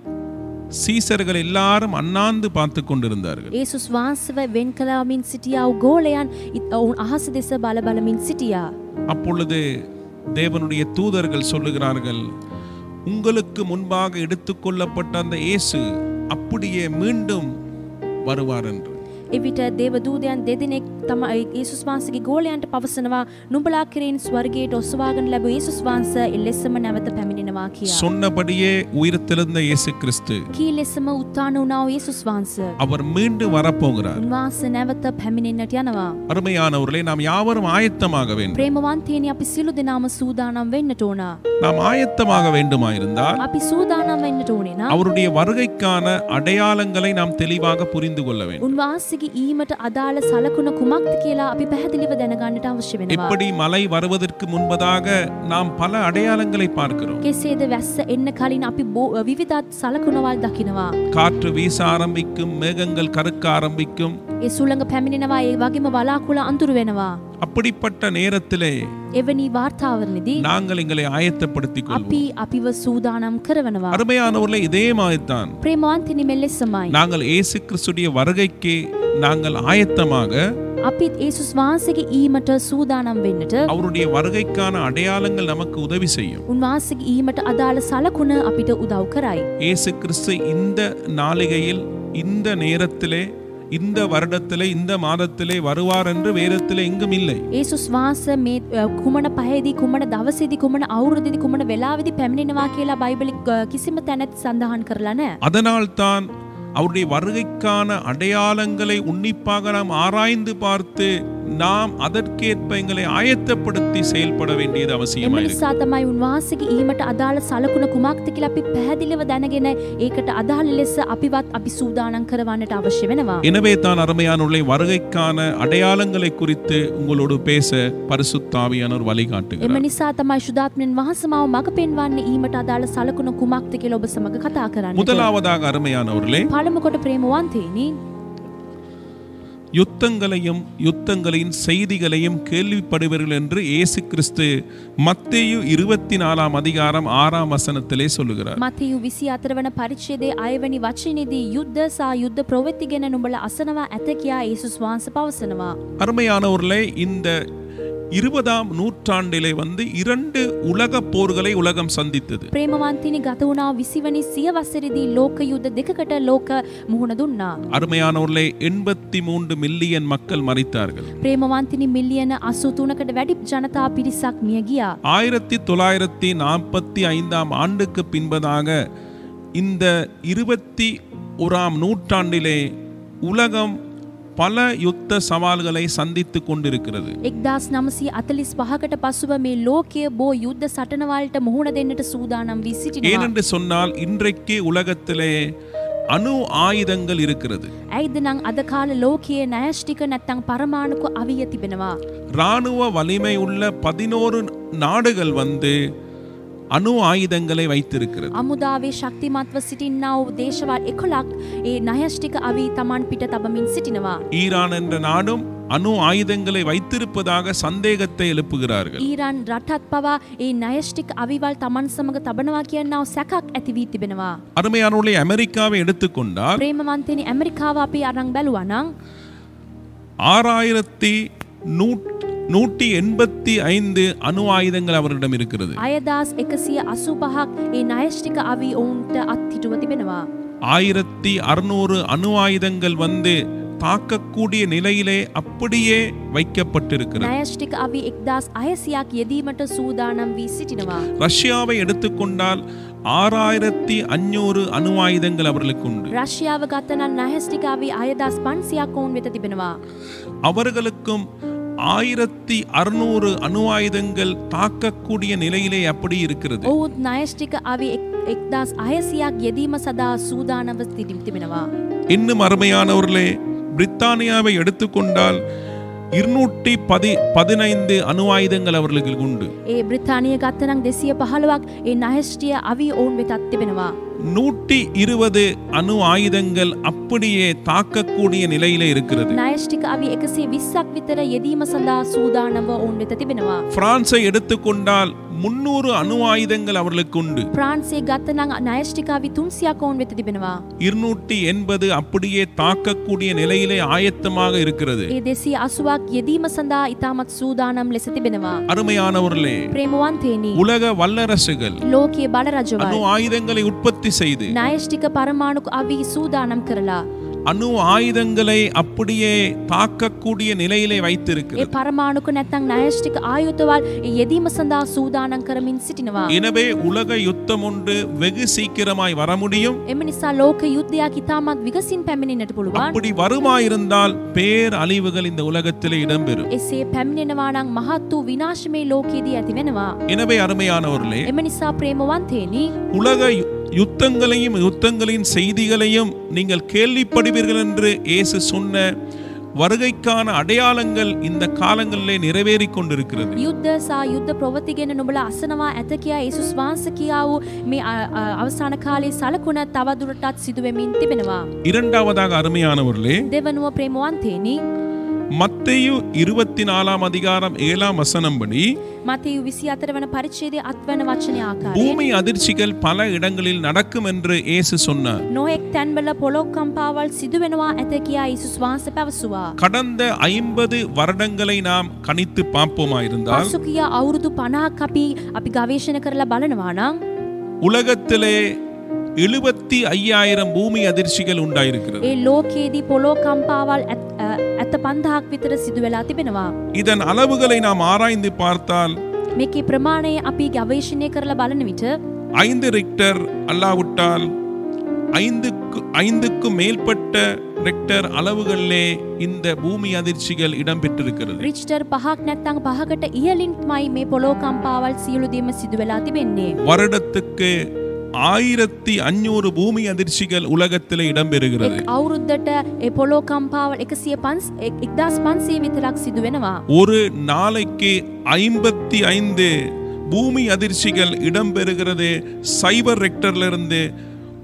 சீசர்கள் எல்லாரும் அண்ணாந்து பார்த்து கொண்டிருந்தார்கள் ඒසුස් වහන්සව වෙන් කලාමින් සිටියාව ගෝලයන් ඉත් ඔවුන් අහස දෙස බලබලමින් සිටියා. அப்பொழுது தேவனுடைய தூதர்கள் சொல்லுகிறார்கள் உங்களுக்கு முன்பாக எடுத்துக்கொள்ளப்பட்ட அந்த இயேசு அப்படியே மீண்டும் வருவார் என்று එවිට දේවදූදයන් දෙදෙනෙක් තම ඒසුස් වහන්සගේ ගෝලයන්ට පවසනවා නුඹලා කෙරෙන් ස්වර්ගයට ඔස්වාගන ලැබ ඒසුස් වහන්ස එල්ලෙස්සම නැවත පැමිණෙනවා කියා. சொன்னபடியே உயிர்த்தெழுந்த இயேசு கிறிஸ்து කී ලෙසම උත්තාන වුණාව ඒසුස් වහන්ස. அவர் மீண்டும் வரப்போகிறார் උන්වහන්ස නැවත පැමිණෙන්න්නට යනවා. அருமையானவர்களே நாம் யாவரும் ஆயத்தமாக வேண்டும் ප්‍රේමවන්තයනි අපි සිලු දෙනාම සූදානම් වෙන්නට ඕනා. நாம் ஆயத்தமாக வேண்டுமாயிருந்தால் අපි සූදානම් වෙන්නට ඕනෙන. அவருடைய வருகைக்கான அடையாளங்களை நாம் தெளிவாக புரிந்து கொள்ள வேண்டும் උන්වහන්සගේ ඊමට අදාළ සලකුණ කුමක්ද කියලා අපි පැහැදිලිව දැනගන්නට අවශ්‍ය වෙනවා. எப்படி மழை வருவதற்கு முன்பதாக நாம் பல அடையாளங்களை பார்க்கிறோம் කෙසේද වැස්ස එන්න කලින් අපි බෝ විවිධත් සලකුණවල් දකිනවා. காற்று வீச ஆரம்பிக்கும் மேகங்கள் கருக்க ஆரம்பிக்கும் ඒ සුළඟ පැමිණෙනවා ඒ වගේම වලාකුළ අඳුරු වෙනවා. அப்படிப்பட்ட நேரத்திலே එවැනි වාර්තාවරණදී நாங்கள் எங்களை ஆயத்தப்படுத்திக் கொள்வோம் අපි අපිව සූදානම් කරවනවා. அருமையானவர்களே இதே மாதிரிதான் ප්‍රේමවන්තිනි මෙල්ලෙස්සමයි. நாங்கள் இயேசு கிறிஸ்துடைய வருகைக்கு நாங்கள் ஆயத்தமாக අපිත් ඒසුස් වහන්සේගේ ඊමට සූදානම් වෙන්නට அவருடைய வருகைக்கான அடையாளங்கள் நமக்கு உதவி செய்யும் උන්වහන්සේගේ ඊමට අදාළ සලකුණ අපිට උදව් කරයි. இயேசு கிறிஸ்து இந்த நாளிகையில் இந்த நேரத்திலே இந்த வருடத்திலே இந்த மாதத்திலே வருவார் என்று வேதத்திலே எங்கும் இல்லை ඒසුස් වහන්ස මේ අ, කුමන පහේදී කුමන දවසේදී කුමන අවුරුද්දේදී කුමන වෙලාවෙදී පැමිණෙනවා කියලා බයිබලි අ, කිසිම තැනත් සඳහන් කරලා නැහැ. அதனால்தான் அவருடைய வருகைக்கான அடையாளங்களை உன்னிப்பாக நாம் ஆராய்ந்து பார்த்து நாம் அதற்கேற்ப எங்களை ஆயத்தப்படுத்தி செயல்பட வேண்டியது එම அவசியமாயிருக்கு නිසා තමයි උන්වහන්සේගේ ඊමට අදාළ සලකුණ කුමක්ද කියලා අපි පැහැදිලිව දැනගෙන ඒකට අදාළ ලෙස අපිවත් අපි සූදානම් කරවන්නට අවශ්‍ය වෙනවා. எனவே தான் அருமையானுள்ள வருகைக்கான அடையாளங்களை குறித்து உங்களோடு பேச பரிசுத்தாவியானவர் එම வழிகாட்டுகிறார் නිසා තමයි ශුදාත්මයන් වහන්සමාව මඟ පෙන්වන්නේ ඊමට අදාළ සලකුණ කුමක්ද කියලා ඔබ සමග කතා කරන්න. முதலாவதாக அருமையானவர்களே පළමුකොට ප්‍රේමවන්තේනි யுத்தங்களையும் யுத்தங்களின் செய்திகளையும் கேள்விப்படுவீர்கள் என்று இயேசு கிறிஸ்து மத்தேயு இருபத்தி நாலாம் அதிகாரம் ஆறாம் வசனத்திலே சொல்லுகிறார் මතයු විසි අතර වන පරිච්චේදේ අයවැනි වචනයේදී යුද්ධ සහ යුද්ධ ප්‍රවෘත්ති ගැන නුඹල අසනවා ඇත කියා ඒසුස් වහන්ස පවසනවා. அருமையானவர்களே இந்த இருபதாம் நூற்றாண்டிலே வந்து இரண்டு உலக போர்களை உலகம் சந்தித்தது ප්‍රේමවන්තිනි ගත වුණා විසිවනි සිය වසරේදී ලෝක යුද්ධ දෙකකට ලෝක මුහුණ දුන්නා. அருமையானவர்களே எண்பத்தி மூன்று மில்லியன் மக்கள் மறித்தார்கள் ප්‍රේමවන්තිනි මිල්ලියන අසු තුනකට වැඩි ජනතා පිරිසක් මිය ගියා. ஆயிரத்தி தொள்ளாயிரத்தி நாற்பத்தி ஐந்தாம் ஆண்டுக்கு பின்பதாக இந்த இருபத்தி ஓராம் நூற்றாண்டிலே உலகம் பல யுத்த சவால்களை சந்தித்து கொண்டிருக்கிறது එක්දස් නමසී අතලිස් පහකට පසුව මේ ලෝකය බෝ යුද්ධ සටනවල්ට මුහුණ දෙන්නට සූදානම් වී සිටිනවා. ஏனென்று சொன்னால் இன்றைக்கு உலகத்திலே அணு ஆயுதங்கள் இருக்கிறது ඇයිද නං අද කාල ලෝකයේ නෑෂ්ටික නැත්තං පරමාණුක අවිය තිබෙනවා. இராணுவ வலிமை உள்ள பதினோரு நாடுகள் வந்து அணு ஆயுதங்களை வைத்திருக்கிறது අමුදාවේ ශක්තිමත්ව සිටින්නා වූ දේශවල් එකොලක් ඒ නයෂ්ටික අවී තමන් පිට තබමින් සිටිනවා. ஈரான் என்ற நாடும் அணு ஆயுதங்களை வைத்திருப்பதாக சந்தேகத்தை எழுப்புகிறார்கள் ඊරන් රටත් පවා ඒ නයෂ්ටික අවිවල් තමන් සමඟ තබනවා කියන්නාව සැකක් ඇතිවී තිබෙනවා. அருமையானவர்களை அமெரிக்காவை எடுத்துக்கொண்டால் ප්‍රේමවන්තනි ඇමරිකාව අපි අරං බැලුවනං ஆறாயிரத்தி நூற்றி எண்பத்தி ஐந்து அணு ஆயுதங்கள் அவரிடம் இருக்கிறது අයදස් එකසිය අසු පහක් ඒ නයෂ්ටික අවී ඔවුන්ට අත්හිටුව තිබෙනවා. ஆயிரத்தி அறுநூறு அணு ஆயுதங்கள் வந்து தாக்கக்கூடிய நிலையிலே அப்படியே வைக்கப்பட்டிருக்கிறது නයෂ්ටික අවි එක්දස් අයසියක් යෙදීමට සූදානම් වී සිටිනවා. ரஷ்யாவை எடுத்துக்கொண்டால் ஆறாயிரத்தி அஞ்சூறு அணு ஆயுதங்கள் அவர்களுக்கு உண்டு රශ්‍යාව ගත්තනන් නයස්ටිකාවී අයදස් පන්සියක් ඔවුන් වෙත තිබෙනවා. அவர்களுக்கும் ஆயிரத்தி அறுநூறு அணு ஆயுதங்கள் தாக்கக்கூடிய நிலையிலே அப்படி இருக்கிறது ඔවුත් නයෂ්ටික අවි එක්දස් අයසියක් යෙදීම සදා සූදානව තිටිම් තිබෙනවා. இன்னும் அருமையானவர்களே பிரித்தானியாவை எடுத்துக்கொண்டால் இருநூற்றி பதி பதினைந்து அணு ஆயுதங்கள் அவர்களுக்கு உண்டு ඒ බ්‍රතාානය ගත්තනං දෙසිය පහළුවක් ඒ නයෂ්ටිය අවි ඔවුන් වෙතත් තිබෙනවා. நூற்றி இருபது அணு ஆயுதங்கள் அப்படியே தாக்கக்கூடிய நிலையிலே இருக்கிறது නයෂ්ටික අවි එකසේ විස්සක් විතර යෙදීම සඳහා සූදානව ඔවුන් වෙත තිබෙනවා. பிரான்சை எடுத்துக்கொண்டால் முன்னூறு அணு ஆயுதங்கள் அவர்களுக்கு உண்டு ප්‍රාන්සේ ගත්තනං නයෂ්ටිකාවි තුන්සියක් ඔවුන් වෙත තිබෙනවා. இருநூற்றி எண்பது அப்படியே தாக்கக்கூடிய நிலையிலே ஆயத்தமாக இருக்கிறது ඒ දෙසී අසුවක් යෙදීම සඳහා ඉතාමත් සූදානම් ලෙස තිබෙනවා. அருமையானவர்களே ප්‍රේමවන්තේනී உலக வல்லரசுகள் ලෝකයේ බල அணு රජවල් ஆயுதங்களை உற்பத்தி செய்து නයෂ්ටික පරමාණුක අවී சூதாනම් කරලා அணு ஆயுதங்களை அப்படியே தாக்கக்கூடிய நிலையிலே ඒ வைத்திருக்கிறது පරමාණුක නැත්තං නයෂ්ටික ආයුතවල් ඒ යෙදීම සඳහා සූදානම් කරමින් සිටිනවා. எனவே உலக யுத்தம் ஒன்று வெகு சீக்கிரமாய் வர முடியும் එම නිසා ලෝක යුද්ධයක් ඉතාමත් විගසින් පැමිණෙනට පුළුවන්. அப்படி வருமாயிருந்தால் பேர் அழிவுகள் இந்த உலகத்திலே இடம்பெறும் එසේ පැමිණෙනවානං මහත් වූ විනාශමේ ලෝකයේදී ඇති වෙනවා. எனவே அருமையானவர்களே එම නිසා ප්‍රේමවන්තේනි உலக யு- யுத்தங்களையும் யுத்தங்களின் செய்திகளையும் நீங்கள் கேள்விப்படுவீர்கள் என்று இயேசு சொன்ன வருகைக்கான அடையாளங்கள் இந்த காலங்களிலே நிறைவேறிக் கொண்டிருக்கிறது යුද්ධ සා යුද්ධ ප්‍රවතිගෙන නොබල අසනවා ඇත කියා ඒසුස් වහන්ස කියා වූ මේ අ- අ- අවසාන කාලේ සලකුණ තවදුරටත් සිදුවෙමින් තිබෙනවා. இரண்டாவதாக அருமையானவர்களே දෙවනුව ප්‍රේමවන්තේනි மத்தேயு இருபத்தி நாலாம் அதிகாரம் ஏழாம் வசனம்படி මතයු විසි අතර වන පරිච්චේදය අත්වන වචනය ආකාරය. பூமி அதிர்ச்சிகள் பல இடங்களில் நடக்கும் என்று இயேசு சொன்னார் නොෙක් තැන්බල පොලොක් කම්පාවල් සිදුවෙනවා ඇත කියා ඉසුස් වහන්ස පැවසවා. கடந்த ஐம்பது வருடங்களை நாம் கணித்து பார்ப்போமாயிருந்தால் පසු කියා අවුරුදු පනාක් අපි අපි ගවේශණ කරලා බලනවා නම් உலகத்திலே எழுபத்தி ஐயாயிரம் பூமி அதிர்ச்சிகள் உண்டாயிருக்கிறது ඒ ලෝකයේදී පොලෝ කම්පාවල් ඇත්- අ, ඇත පන්දහක් විතර සිදුවෙලා තිබෙනවා. இதன் அளவுகளை நாம் ஆராய்ந்து பார்த்தால் මේකේ ප්‍රමාණය අපි ගවේශණය කරලා බලන විට ஐந்து ரிக்டர் அல்லாவிட்டால் ஐந்துக்கு ஐந்துக்கும் மேற்பட்ட ரெக்டர் அளவுகளிலே இந்த பூமி அதிர்ச்சிகள் இடம்பெற்றிருக்கிறது රිච්ටර් පහක් නැත්තං පහකට ඉහලින්මයි මේ පොලෝ කම්පාවල් සියලුදීම සිදුවෙලා තිබෙන්නේ. வருடத்துக்கு ஆயிரத்தி அஞ்சூறு பூமி அதிர்ச்சிகள் உலகத்திலே இடம்பெறுகிறது එක් අවුරුද්ධට ඒ පොලෝ කම්පාවල් එකසිය පන්ස් එක්දස් පන්සේ විතරක් සිදුවෙනවා. ஒரு நாளைக்கு ஐம்பத்தி ஐந்து பூமி அதிர்ச்சிகள் இடம்பெறுகிறது சைபர் ரெக்டர்ல இருந்து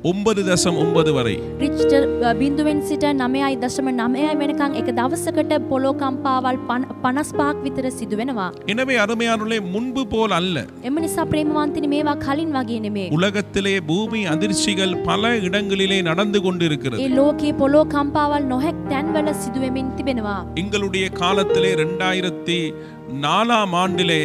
ஒன்பது தசம் ஒன்பது வரை රිච්ට බින්දුවෙන් සිට නමයයි දශම නමයයි වෙනකං එක දවසකට පොලෝ කම්පාවල් පනස් පාක් විතර සිදු වෙනවා. எனவே அருமையானுள்ளே முன்பு போல் அல்ல එම නිසා ප්‍රේමවන්තින මේවා කලින් වගේ නෙමේ. உலகத்திலே பூமி அதிர்ச்சிகள் பல இடங்களிலே நடந்து கொண்டிருக்கிறது ඒ ලෝකයේ පොලෝ කම්පාවල් නොහැක් තැන්වල සිදුවමින් තිබෙනවා. எங்களுடைய காலத்திலே ரெண்டாயிரத்தி நாலாம் ஆண்டிலே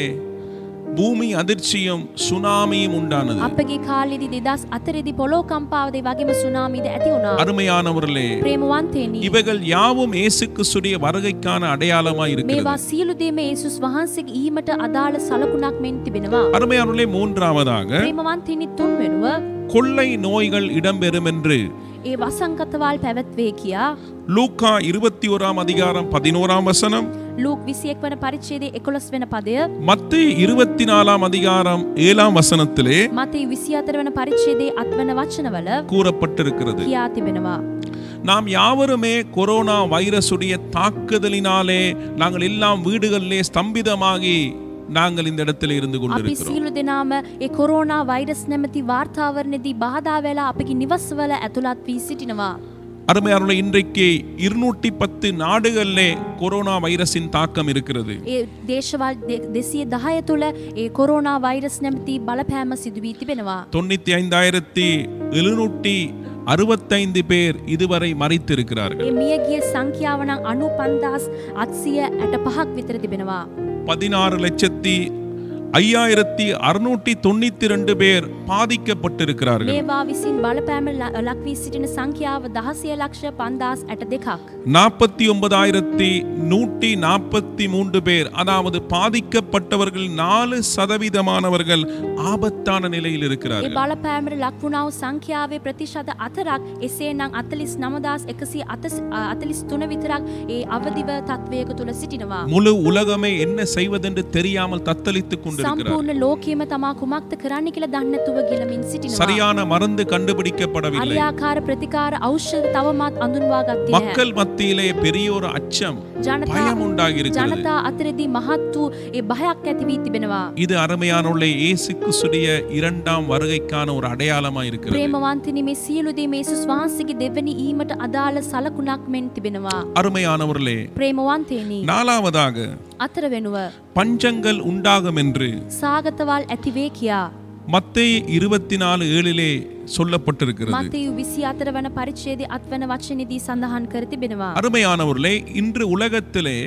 பூமி அதிர்ச்சியும் சுனாமியும் உண்டானது අපගේ කාලෙදි දෙදස් අතරෙදි පොලෝ කම්පාවදේ වගේම සුනාමිද ඇති වුණා. அருமையானவர்களே ප්‍රේමවන්තේනී. இவைகள் யாவும் இயேசு கிறிஸ்துடைய வருகைக்கான அடையாளமாய் இருக்கிறது මේවා සියලු දේම ඒසුස් වහන්සේගේ ඊමට අදාළ සලකුණක් මෙන් තිබෙනවා. அருமையானவர்களே மூன்றாவதாக ප්‍රේමවන්තිනි තුන්වෙනුව கொள்ளை நோய்கள் இடம்பெறும் என்று ඒ වසංගතවල් පැවැත්වේ කියා லூக்கா இருபத்தி ஓராம் அதிகாரம் பதினோராம் வசனம் ලූක් විසියෙක් වන පරිච්චේදේ එකොළොස් වෙන පදය மத்திய இருபத்தி நாலாம் அதிகாரம் ஏழாம் வசனத்திலே මතයි විසි අතර වන පරිච්චේදේ අත්වන වචනවල கூறப்பட்டிருக்கிறது කියා තිබෙනවා. நாம் யாவருமே கொரோனா வைரசுடைய தாக்குதலினாலே நாங்கள் எல்லாம் வீடுகளிலே ஸ்தம்பிதமாகி நாங்கள் இந்த இடத்துல இருந்து අපි கொண்டிருக்கிறோம் සියලු දෙනාම ඒ කොරෝනා වෛරස් නැමැති වාර්තාවරණයේදී බාධා වෙලා අපගේ නිවස්වල ඇතුළත් වී සිටිනවා. அருமையானவர்களே இன்றைக்கு இருநூற்றி பத்து நாடுகளிலே கொரோனா வைரஸின் தாக்கம் இருக்கிறது ඒ දේශවල් දෙසිය දහය තුළ ඒ කොරෝනා වෛරස් නැමති බලපෑම සිදුවී තිබෙනවා. தொண்ணூத்தி ஐந்தாயிரத்தி எழுநூற்றி அறுபத்தைந்து பேர் இதுவரை மறித்திருக்கிறார்கள் ඒ මියගිය සංඛ්‍යාවනං අනු පන්දස් අත්සිය ඇට පහක් විතර තිබෙනවා. பதினாறு லட்சத்தி ஐயாயிரத்தி அறுநூற்றி தொண்ணூத்தி ரெண்டு பேர் பாதிக்கப்பட்டிருக்கிறார்கள் මේවා විසින් බලපෑම ල- ලක්වී සිටින සංඛ්‍යාව දහසය ලක්ෂ පන්දස් ඇට දෙකක්. நாற்பத்தி ஒன்பதாயிரத்தி நூற்றி நாற்பத்தி மூன்று பேர் அதாவது பாதிக்கப்பட்டவர்கள் நாலு சதவீதமானவர்கள் ஆபத்தான நிலையில் ඒ இருக்கிறார்கள் බලපෑමට ලක්වුණාව සංඛ්‍යාවේ ප්‍රතිශත අතරක් එසේ නම් අතලිස් නමදස් එකසි අතලිස් තුන විතරක් ඒ අවදිව තත්වයක තුළ සිටිනවා. முழு உலகமே என்ன செய்வதென்று தெரியாமல் தத்தளித்துக் கொண்டிருக்கிறார் සම්පූර්ණ ලෝකයම තමා කුමක්ද කරන්න කියලා දන්නතුව ගිලමින් සිටිනවා. சரியான மருந்து கண்டுபிடிக்கப்படவில்லை අරියාකාර ප්‍රතිකාර ඖෂධ තවමත් අඳුන්වා ගත්තේ නැහැ. மக்கள் மத்தியிலே பெரிய ஒரு அச்சம் ජනතා பயம் உண்டாகி இருக்கிறது ජනතා අතරදී මහත් වූ ඒ භයක් ඇති වී තිබෙනවා. இது அருமையானுள்ள இயேசு கிறிஸ்துடைய இரண்டாம் வருகைக்கான ஒரு அடையாளமா இருக்கிறது ප්‍රේමවන්තිනි මේ සියලු දේ මේ යේසුස් වහන්සේගේ දෙවැනි ඊමට අදාළ සලකුණක් මෙන් තිබෙනවා. அருமையானவர்களே ප්‍රේමවන්තේනි நாலாவதாக අතර වෙනුව பஞ்சங்கள் உண்டாகும் என்று සාගතවල් ඇතිවේ කියා. மத்தேயு இருபத்தி நாலு ஏழிலே சொல்லப்பட்டிருக்கிறது මතයු විසි අතර වන පරිච්චේද අත්වන වචනදී සඳහන් කර තිබෙනවා. அருமையானவர்களே இன்று உலகத்திலே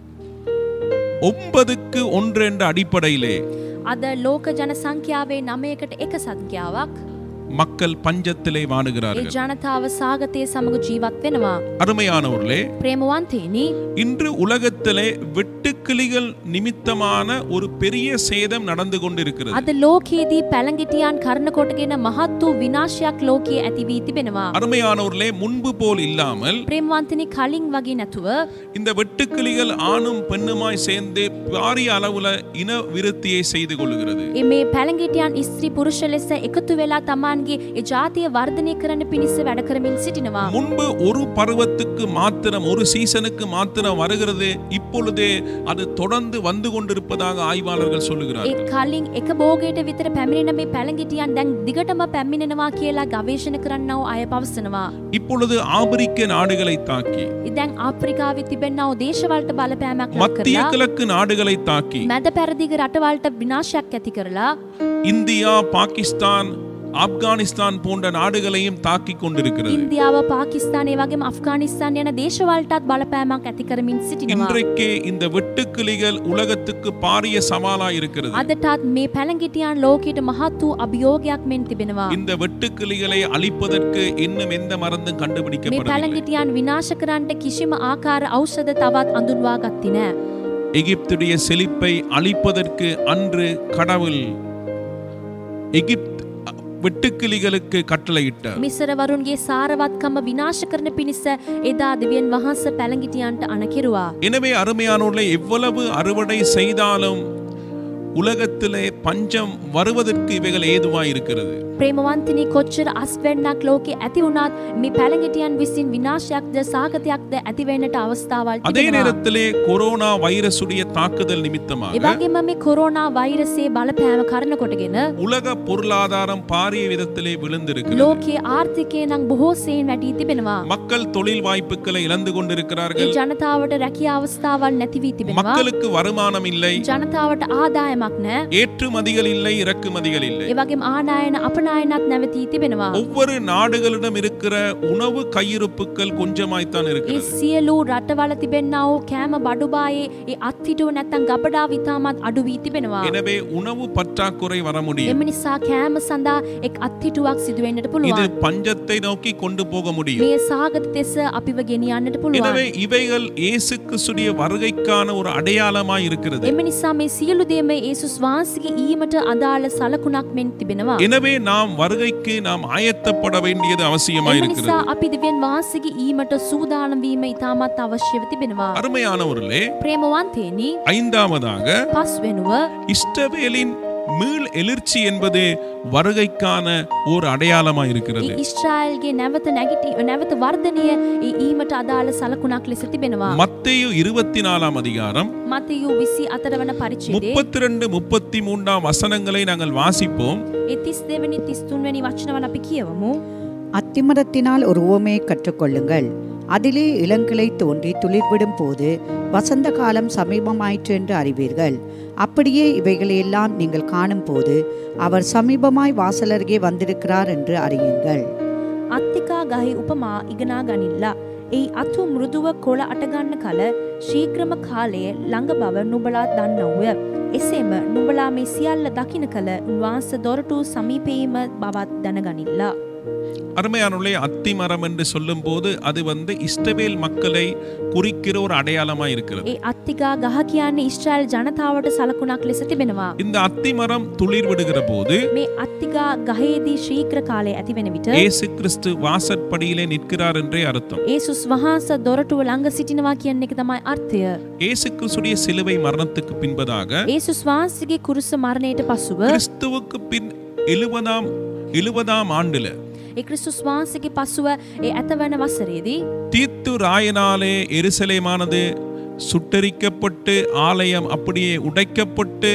ஒன்பதுக்கு ஒன்று என்ற அடிப்படையிலே අද ලෝක ජන සංඛ්‍යාවේ නමයකට එක සංඛ්‍යාවක් மக்கள் பஞ்சத்திலே ඒ வாணுகிறார்கள் ජනතාව සාගතය සමඟ ජීවත් වෙනවා. அருமையானவர்களே ප්‍රේමවන්තේනි இன்று உலகத்திலே வெட்டுக்கிளிகள் நிமித்தமான ஒரு பெரிய சேதம் நடந்து கொண்டிருக்கிறது අද ලෝකයේදී පැළඟිටියන් කරන කොටගෙන මහත් වූ විනාශයක් ලෝකයේ ඇති වී තිබෙනවා. அருமையானவர்களே முன்பு போல் இல்லாமல் ප්‍රේමවන්තනි කලින් වගේ නැතුව இந்த வெட்டுக்கிளிகள் ஆணும் பெண்ணுமாய் சேர்ந்து பாரிய அளவுல இன விருத்தியை செய்து கொள்கிறது ඒ මේ පැළඟිටියන් ස්ත්‍රී පුරුෂ ලෙස එකතු වෙලා තමන්ගේ ඒ ජාතිය වර්ධනය කරන පිණිස වැඩ කරමින් සිටිනවා. முன்பு ஒரு பருவத்துக்கு மாத்திரம் ஒரு சீசனுக்கு மாத்திரம் வருகிறது இப்பொழுதே அது தொடர்ந்து வந்து கொண்டிருப்பதாக ஆய்வாளர்கள் ඒ சொல்லுகிறார்கள் කලින් එක බෝගයට විතර පැමිණෙන මේ පැළඟිටියන් දැන් දිගටම පැමිණෙනවා කියලා ගවේෂණ කරන්නව අය පවසනවා. இப்பொழுது ஆப்பிரிக்க நாடுகளை தாக்கி ඉදැන් ආප්‍රිකාවේ තිබෙන්නව දේශවලට බලපෑමක් ලක් மத்திய කරලා கிழக்கு நாடுகளை தாக்கி මැද පැරදිග රටවල්ට විනාශයක් ඇති කරලා இந்தியா பாகிஸ்தான் ஆப்கானிஸ்தான் போன்ற நாடுகளையும் தாக்கி கொண்டிருக்கிறது ඉන්දියාව පාකිස්ානය වගේ අෆ්ගානිස්ාන් යන දේශවල්ටත් බලපෑමක් ඇති කරමින් සිටිනවා. இன்றைக்கு இந்த வெட்டுக்கிளிகள் உலகத்துக்கு பாரிய சவாலா இருக்கிறது අදටත් මේ පැළඟිටියන් ලෝකයට මහත් වූ අභියෝගයක් මෙන් තිබෙනවා. இந்த வெட்டுக்கிளிகளை அழிப்பதற்கு இன்னும் எந்த மருந்தும் මේ கண்டுபிடிக்கப்படவில்லை පැළඟිටියන් විනාශ කරන්නට කිසිම ආකාර ඖෂධ තවත් අඳුන්වා ගත්ති නෑ. எகிப்துடைய செழிப்பை அழிப்பதற்கு அன்று கடவுள் எகிப்த் வெட்டுக்கிளிகளுக்கு கட்டளையிட்டார் මිසරවරුන්ගේ සාරවත්කම විනාශ කරන පිණිස එදා දෙවියන් වහන්ස පැළඟිටියන්ට අනකිරවා. எனவே அருமையானோர்களை எவ்வளவு அறுவடை செய்தாலும் உலகத்தில் உலகத்திலே பஞ்சம் வருவதற்கு இவைகள் ஏதுவாய் இருக்கிறது ප්‍රේමවන්තිනි කොච්චර අස්වැන්නක් ලෝකෙ ඇති වුණත් මේ පැළඟිටියන් විසින් විනාශයක්ද සාගතයක්ද ඇතිවෙන්නට අවස්ථාවල් அதே තිබෙනවා. நேரத்திலே கொரோனா வைரசுடைய தாக்குதல் நிமித்தமாக එවගේම මේ කොරෝනා වෛරසේ බලපෑම කරන කොටගෙන உலக பொருளாதாரம் பாரிய விதத்திலே விழுந்திருக்கிறது ලෝකයේ ආර්ථිකය නම් බොහෝසයෙන් වැටී තිබෙනවා. மக்கள் தொழில் வாய்ப்புகளை இழந்து ඒ கொண்டிருக்கிறார்கள் ජනතාවට රැකිය අවස්ථාවල් නැතිවී තිබෙනවා. மக்களுக்கு வருமானம் இல்லை ජනතාවට ආදායමක් නෑ. ஏற்றுமதிகள் இல்லை இறக்குமதிகள் இல்லை ඒවගේම ආනායන අපනායනත් නැවතී තිබෙනවා. ஒவ்வொரு நாடுகளிடம் இருக்கிற உணவு கையிருப்புகள் கொஞ்சமாய்த்தான் ඒ இருக்கிறது සියලු රටවල තිබෙන්නා වූ කෑම බඩුබායේ ඒ අත්හිටුව නැත්තම් ගබඩා විතාමත් අඩු වී තිබෙනවා. எனவே உணவு பற்றாக்குறை வர முடியும் එම නිසා කෑම සඳහා එක් අත්හිටුවක් සිදුවෙන්නට இது පුළුවන්. பஞ்சத்தை நோக்கி கொண்டு போக முடியும் මේ සාගත දෙස අපිව ගෙනියන්නට எனவே පුළුවන්. இவைகள் இயேசு கிறிஸ்துடைய வருகைக்கான ஒரு அடையாளமாய் இருக்கிறது එම නිසා මේ සියලු දේම ඒසුස් වහන්සේගේ ඊමට අදාළ සලකුණක් මෙන් තිබෙනවා. எனவே நாம் வருகைக்கு நாம் ஆயத்தப்பட வேண்டியது அவசியமாய் එම இருக்கிறது නිසා අපි දෙවියන් වහන්සේගේ ඊමට සූදානම් වීම ඉතාමත් අවශ්‍යව තිබෙනවා. அருமையானவர்களே ප්‍රේමවන්තේනි ஐந்தாவதாக පස්වෙනුව இஷ்டவேலின் மீள் எழுச்சி என்பது வருகைக்கான ஒரு அடையாளமாய் இருக்கிறது ඒ ඉස්්‍රායිල්ගේ නැවත නැගිටි නැවත වර්ධනය ඒ ඊමට අදාළ සලකුණක් ලෙස තිබෙනවා. மத்தேயு இருபத்தி நாலாம் அதிகாரம் මතයු විසි අතරවන පරිච්චිදේ முப்பத்தி ரெண்டு முப்பத்தி மூன்றாம் வசனங்களை நாங்கள் வாசிப்போம் ඒ තිස් දෙවැනි තිස්තුන්වැනි වචනවල අපි කියවමු. அத்திமரத்தினால் ஒரு உவமையை கற்றுக்கொள்ளுங்கள் அதிலே இளங்கிளை தோன்றி துளிர்விடும் போது வசந்த காலம் சமீபமாயிற்று என்று அறிவீர்கள் அப்படியே இவைகளையெல்லாம் நீங்கள் காணும்போது அவர் சமீபமாய் வாசலருகே வந்திருக்கிறார் என்று அறியுங்கள் අත්තිකා ගහහි උපමා ඉගෙනා ගනිල්ලා. ඒ අතු මෘදුව කොළ අටගන්න කල ශීක්‍රම කාලයේ ළඟ බව නුබලා දන්නව්ය. එසේම නුබලා මේ සියල්ල දකින කළ උන්වහන්ස දොරටු සමීපීම බවත් දැනගනිල්ලා. அருமையானுள்ளே அத்திமரம் என்று சொல்லும் போது அது வந்து இஸ்ரவேல் மக்களை குறிக்கிற ஒரு அடையாளமாய் இருக்கிறது ඒ අත්තිකා ගහ කියන්නේ ඉස්්‍රයිල් ජනතාවට සලකුණක් ලෙස තිබෙනවා. இந்த அத்திமரம் துளிர் விடுகிற போது මේ අත්තිකා ගහේදී ශීක්‍ර කාලය ඇතිවෙන විට இயேசு கிறிஸ்து வாசற்படியிலே நிற்கிறார் என்றே அர்த்தம் ඒසුස් වහන්ස දොරටුව ළඟ සිටිනවා කියන්නේ එක තමයි අර්ථය. இயேசு கிறிஸ்துடைய சிலுவை மரணத்துக்கு பின்பதாக ඒසුස් වහන්සගේ කුරුස මරණයට පසුව கிறிஸ்துவுக்கு பின் எழுபதாம் எழுபதாம் ஆண்டுல ඒ ක්‍රිස්තුස් වහන්සගේ පසුව ඒ ඇතවන වසරේදී தீத்து ராயனாலே எருசலேமானது சுட்டரிக்கப்பட்டு ஆலயம் அப்படியே உடைக்கப்பட்டு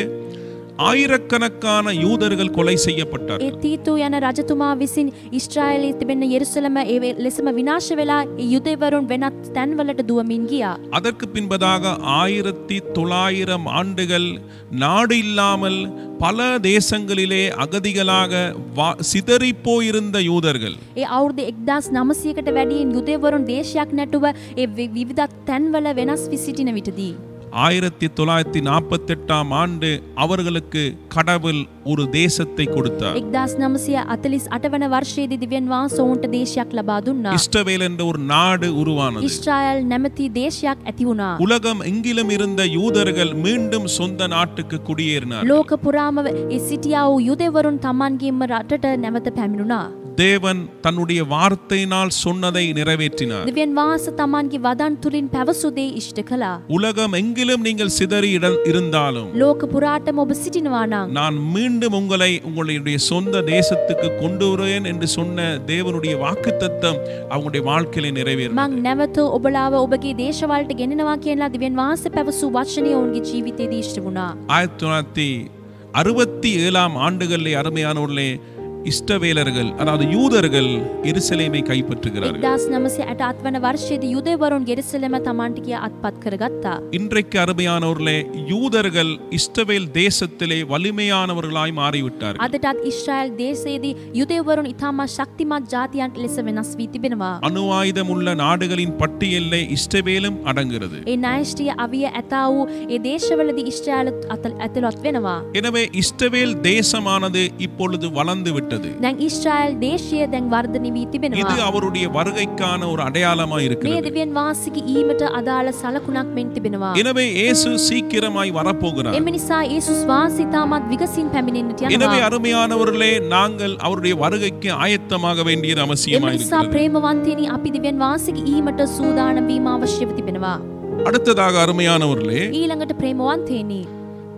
ஆயிரக்கணக்கான யூதர்கள் கொலை செய்யப்பட்டார் ඒ තීතු යන රජතුමා විසින් ඉස්ට්‍රයිලි තිබෙන යෙරුසලම ඒ ලෙසම විනාශ වෙලා ඒ යුදෙවරුන් වෙනත් තැන්වලට දුවමින් ගියා. அதற்கு பின்பதாக ஆயிரத்தி தொள்ளாயிரம் ஆண்டுகள் நாடு இல்லாமல் பல தேசங்களிலே அகதிகளாக வா- சிதறிப் போயிருந்த யூதர்கள் ඒ අවුරුදු එක්දස් නමසයකට වැඩියෙන් යුදෙවරුන් දේශයක් නැටුව ඒ වි- විවිධත් තැන්වල වෙනස් විසිටින විටදී. ஆயிரத்தி தொள்ளாயிரத்தி நாற்பத்தி எட்டாம் ஆண்டு அவர்களுக்கு கடவுள் ஒரு தேசத்தை கொடுத்தார் එක්දස් නමසය අතලිස් අටවන වර්ෂයේදී දිවෙන් වහන්ස ඔවුන්ට දේශයක් ලබා දුන්නා. இஸ்ரவேல் என்ற ஒரு நாடு உருவானது ඉස්ට්‍රයිල් නැමති දේශයක් ඇති වුණා. உலகம் எங்கிலும் இருந்த யூதர்கள் மீண்டும் சொந்த நாட்டுக்கு குடியேறினார் ලෝක පුරාම ඒ සිටියා වූ යුදෙවරුන් තමන්ගේම රටට නැවත පැමිණුණා. தேவன் தன்னுடைய வார்த்தையினால் சொன்னதை நிறைவேற்றினார் දෙවියන් වහන්ස තමන්ගේ වදන් තුළින් පැවසුදේ ඉෂ්ට කළා. உலகம் எங்கிலும் நீங்கள் சிதறி இட- இருந்தாலும் ලෝක පුරාටම ඔබ සිටිනවා නම් நான் மீண்டும் உங்களை உங்களுடைய சொந்த தேசத்துக்கு கொண்டு வருவேன் என்று சொன்ன தேவனுடைய வாக்குத்தத்தம் அவங்களுடைய வாழ்க்கையில நிறைவேறும் මං නැවත ඔබලාව ඔබගේ දේශවලට ගෙනෙනවා කියලා දිවෙන් වහන්ස පැවසූ වචනය ඔවුන්ගේ ජීවිතයේදී ඉෂ්ට වුණා. ஆயிரத்தி தொள்ளாயிரத்தி அறுபத்தி ஏழாம் ஆண்டுகளிலே அருமையானவர்களே இஷ்டவேலர்கள் அதாவது யூதர்கள் எருசலேமை கைப்பற்றுகிறார்கள் එක්දස් නමසේ ඇට අත්වන වර්ෂයේදී යුදෙවරුන් ගෙරසලම තමන්ට කිය අත්පත් කරගත්තා. இன்றைக்கு அருமையானவர்களே யூதர்கள் இஸ்ரவேல் தேசத்திலே வலிமையானவர்களாய் மாறிவிட்டார்கள் අදටත් ඉස්්‍රයිල් දේශයේදී යුදෙවරුන් ඉතාමත් ශක්තිමත් ජාතියන්ට ලෙස වෙනස් වී තිබෙනවා. அணு ஆயுதம் உள்ள நாடுகளின் பட்டியலிலே இஸ்ரவேலும் அடங்குகிறது ඒ නයිෂ්ටිය අවිය ඇතා වූ ඒ දේශවලදී ඉස්්‍රෑල ඇතුළොත් වෙනවා. எனவே இஸ்ரவேல் தேசமானது இப்பொழுது வளர்ந்து விட்டது දැන් ඉස්්‍රයිල් දේශය දැන් වර්ධන වී இது තිබෙනවා. அவருடைய வருகைக்கான ஒரு அடையாளமாய் මේ இருக்கிறது දෙවියන් වාසික ඊමට අදාළ සලකුණක් මෙන් තිබෙනවා. எனவே இயேசு சீக்கிரமாய் வரப்போகிறார் එම නිසා ඒසුස් වාසිතාමත් විගසින් පැමිණෙන්ට எனவே යනවා. அருமையானவர்களே நாங்கள் அவருடைய வருகைக்கு ஆயத்தமாக வேண்டியது එම அவசியமாய் නිසා இருக்கிறது ප්‍රේමවන්තයනි අපි දෙවියන් වාසික ඊමට සූදාන වීම අවශ්‍යව තිබෙනවා. அடுத்ததாக அருமையானவர்களே ඊළඟට ප්‍රේමවන්තයනි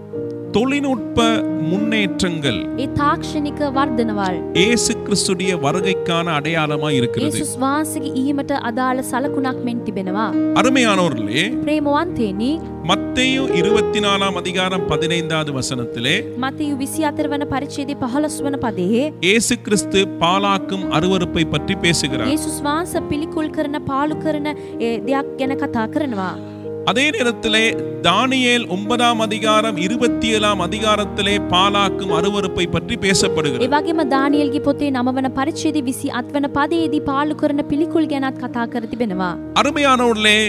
தொழில்நுட்ப முன்னேற்றங்கள் ඒ තාක්ෂණික වර්ධනවල් இயேசு கிறிஸ்துடைய வருகைக்கான அடையாளமாய் இருக்கிறது ඒසුස් වහන්සේගේ ඊමට අදාළ සලකුණක් මෙන් තිබෙනවා. அருமையானவர்களே ප්‍රේමවන්තේනි மத்தேயு இருபத்தி நாலாம் அதிகாரம் பதினைந்தாவது வசனத்திலே මතයු විසි අතර වන පරිච්චේදේ පහළොස් වන පදයේ இயேசு கிறிஸ்து பாலாக்கும் அருவருப்பை பற்றி பேசுகிறார் ඒසුස් වහන්ස පිළිකුල් කරන පාලු කරන ඒ දෙයක් ගැන කතා කරනවා. அதே நேரத்திலே தானியேல் ஒன்பதாம் அதிகாரம் இருபத்தி ஏழாம் அதிகாரத்திலே பாலாக்கும் அருவருப்பை பற்றி பேசப்படுகிறது ඒවගේම දානියල්ගේ පොතේ නමවන පරිච්චේදි විසි අත්වන පදයේදී පාලු කරන පිළිකුල් ගැනත් කතා කර තිබෙනවා. அருமையானவர்களே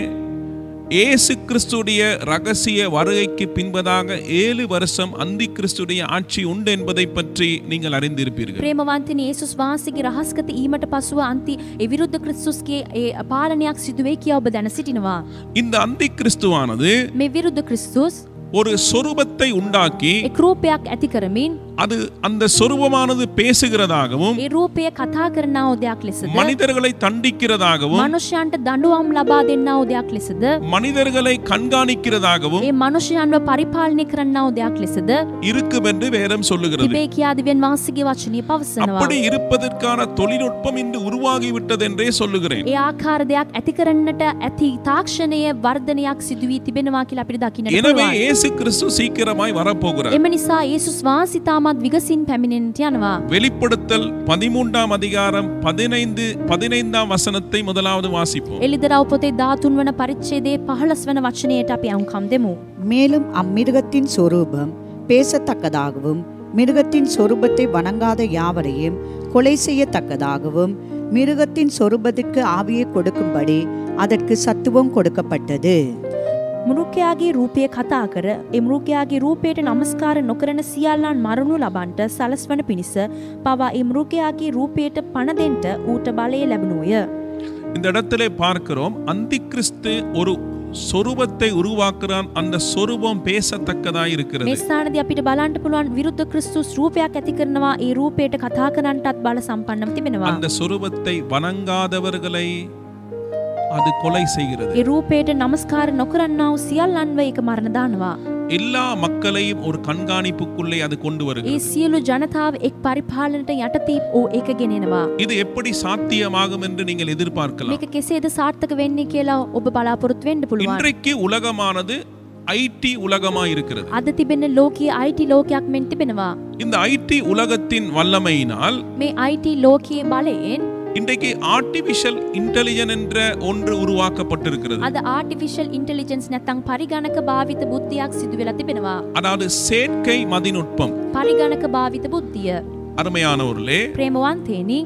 இயேசு கிறிஸ்துடைய ரகசிய வருகைக்கு பின்பதாக ஏழு வருஷம் அந்தி கிறிஸ்துடைய ஆட்சி உண்டு என்பதை பற்றி நீங்கள் அறிந்திருப்பீர்கள் ප්‍රේමවන්තනි ඒසුස් වහන්සේගේ රහස්ගත ඊමට පසුව අන්ති ඒ විරුද්ධ ක්‍රිස්තුස්ගේ ඒ පාලනයක් සිදුවේ කියා ඔබ දැන සිටිනවා. இந்த அந்தி கிறிஸ்துவானது මේ විරුද්ධ ක්‍රිස්තුස් ஒரு சொரூபத்தை உண்டாக்கி එක් රූපයක් ඇති කරමින් அது அந்த சொரூபமானது பேசுகிறதாகவும் ඒ රූපය කතා කරනාව දෙයක් ලෙසද மனிதர்களை தண்டிக்கிறதாகவும் මනුෂ්‍යයන්ට දඩුවම් ලබා දෙන්නාව දෙයක් ලෙසද மனிதர்களை கண்காணிக்கிறதாகவும் ඒ මනුෂ්‍යයන්ව පරිපාලනය කරන්නාව දෙයක් ලෙසද இருக்கும் என்று வேதம் சொல்லுகிறது තිබේ කියාදිවෙන් වහන්සේගේ වචනය පවසනවා. அப்படி இருப்பதற்கான தொழில்நுட்பம் இன்று உருவாகிவிட்டது என்றே சொல்லுகிறேன் ඒ ආකාර දෙයක් ඇති කරන්නට ඇති තාක්ෂණය වර්ධනයක් සිදුවී තිබෙනවා කියලා අපිට දකින්නට எனவே පුළුවන්. இயேசு கிறிஸ்து சீக்கிரமாய் வரப்போகிறார் එම නිසා ඒසුස් වහන්සිතාමත් විගසින් පැමිණෙන්ට යනවා. வெளிப்படுத்தல் பதிமூன்றாம் அதிகாரம் பதினைந்து பதினைந்தாம் வசனத்தை முதலாவது வாசிப்போம் එලිදරව් පොතේ ධාතුන් වන පරිච්ඡේදයේ පහළස් වන වචනයට අපි අහුම්කම් දෙමු. மேலும் அம்மிருகத்தின் சொரூபம் பேசத்தக்கதாகவும் மிருகத்தின் சொரூபத்தை வணங்காத யாவரையும் கொலை செய்யத்தக்கதாகவும் மிருகத்தின் சொரூபத்திற்கு ஆவியை கொடுக்கும்படி அதற்கு சத்துவம் கொடுக்கப்பட்டது මෘකයාගේ රූපය කතා කර එමෘකයාගේ රූපයට නමස්කාර නොකරන සියල්ලන් මරණු ලබන්ට සලස්වන පිණිස පවා එමෘකයාගේ රූපයට පණදෙන්ට ඌට බලය ලැබනුවය. இந்த இடத்திலே பார்க்கிறோம் அந்தி கிறிஸ்து ஒரு சொரூபத்தை உருவாக்குறான் அந்த சொரூபம் பேசத்தக்கதாய் මේ இருக்கிறது ස්ථානද අපිට බලන්ට පුළුවන් විරුද්ධ ක්‍රිස්තුස් රූපයක් ඇති කරනවා ඒ රූපයට කතා කරන්නටත් බල සම්පන්නම් තිබෙනවා. அந்த சொரூபத்தை வணங்காதவர்களை அது கொலை செய்கிறது ඒ රූපයට නමස්කාර නොකරන්නාව සියල්ලන්ව ඒක මරණ දානවා. எல்லா மக்களையும் ஒரு கண்காணிப்புக்குள்ளே அது கொண்டு ඒ வருகிறது සියලු ජනතාව එක් පරිපාලනට යටතී ඕ ඒක ගෙනෙනවා. இது எப்படி சாத்தியமாகும் என்று நீங்கள் எதிர்பார்க்கலாம் මේක කෙසේද සාර්ථක වෙන්නේ කියලා ඔබ බලාපොරොත්තු වෙන්න පුළුවන්. இன்றைக்கு உலகமானது ஐடி உலகமா இருக்கிறது අද තිබෙන ලෝකයේ අයිටි ලෝකයක් මෙන් තිබෙනවා. இந்த ஐடி உலகத்தின் வல்லமையினால் මේ අයිටි ලෝකයේ බලයෙන් இன்றைக்கு ஆர்டிபிஷியல் இன்டெலிஜென்ட் என்ற ஒன்று உருவாக்கப்பட்டிருக்கிறது අද ආටිෆිෂල් ඉන්ටලිජන්ස් නැතං පරිගණක භාවිත බුද්ධියක් සිදු වෙලා තිබෙනවා. அதாவது செயற்கை மதிநுட்பம் පරිගණක භාවිත බුද්ධිය. அருமையானவர்களே ප්‍රේමවන්තේනි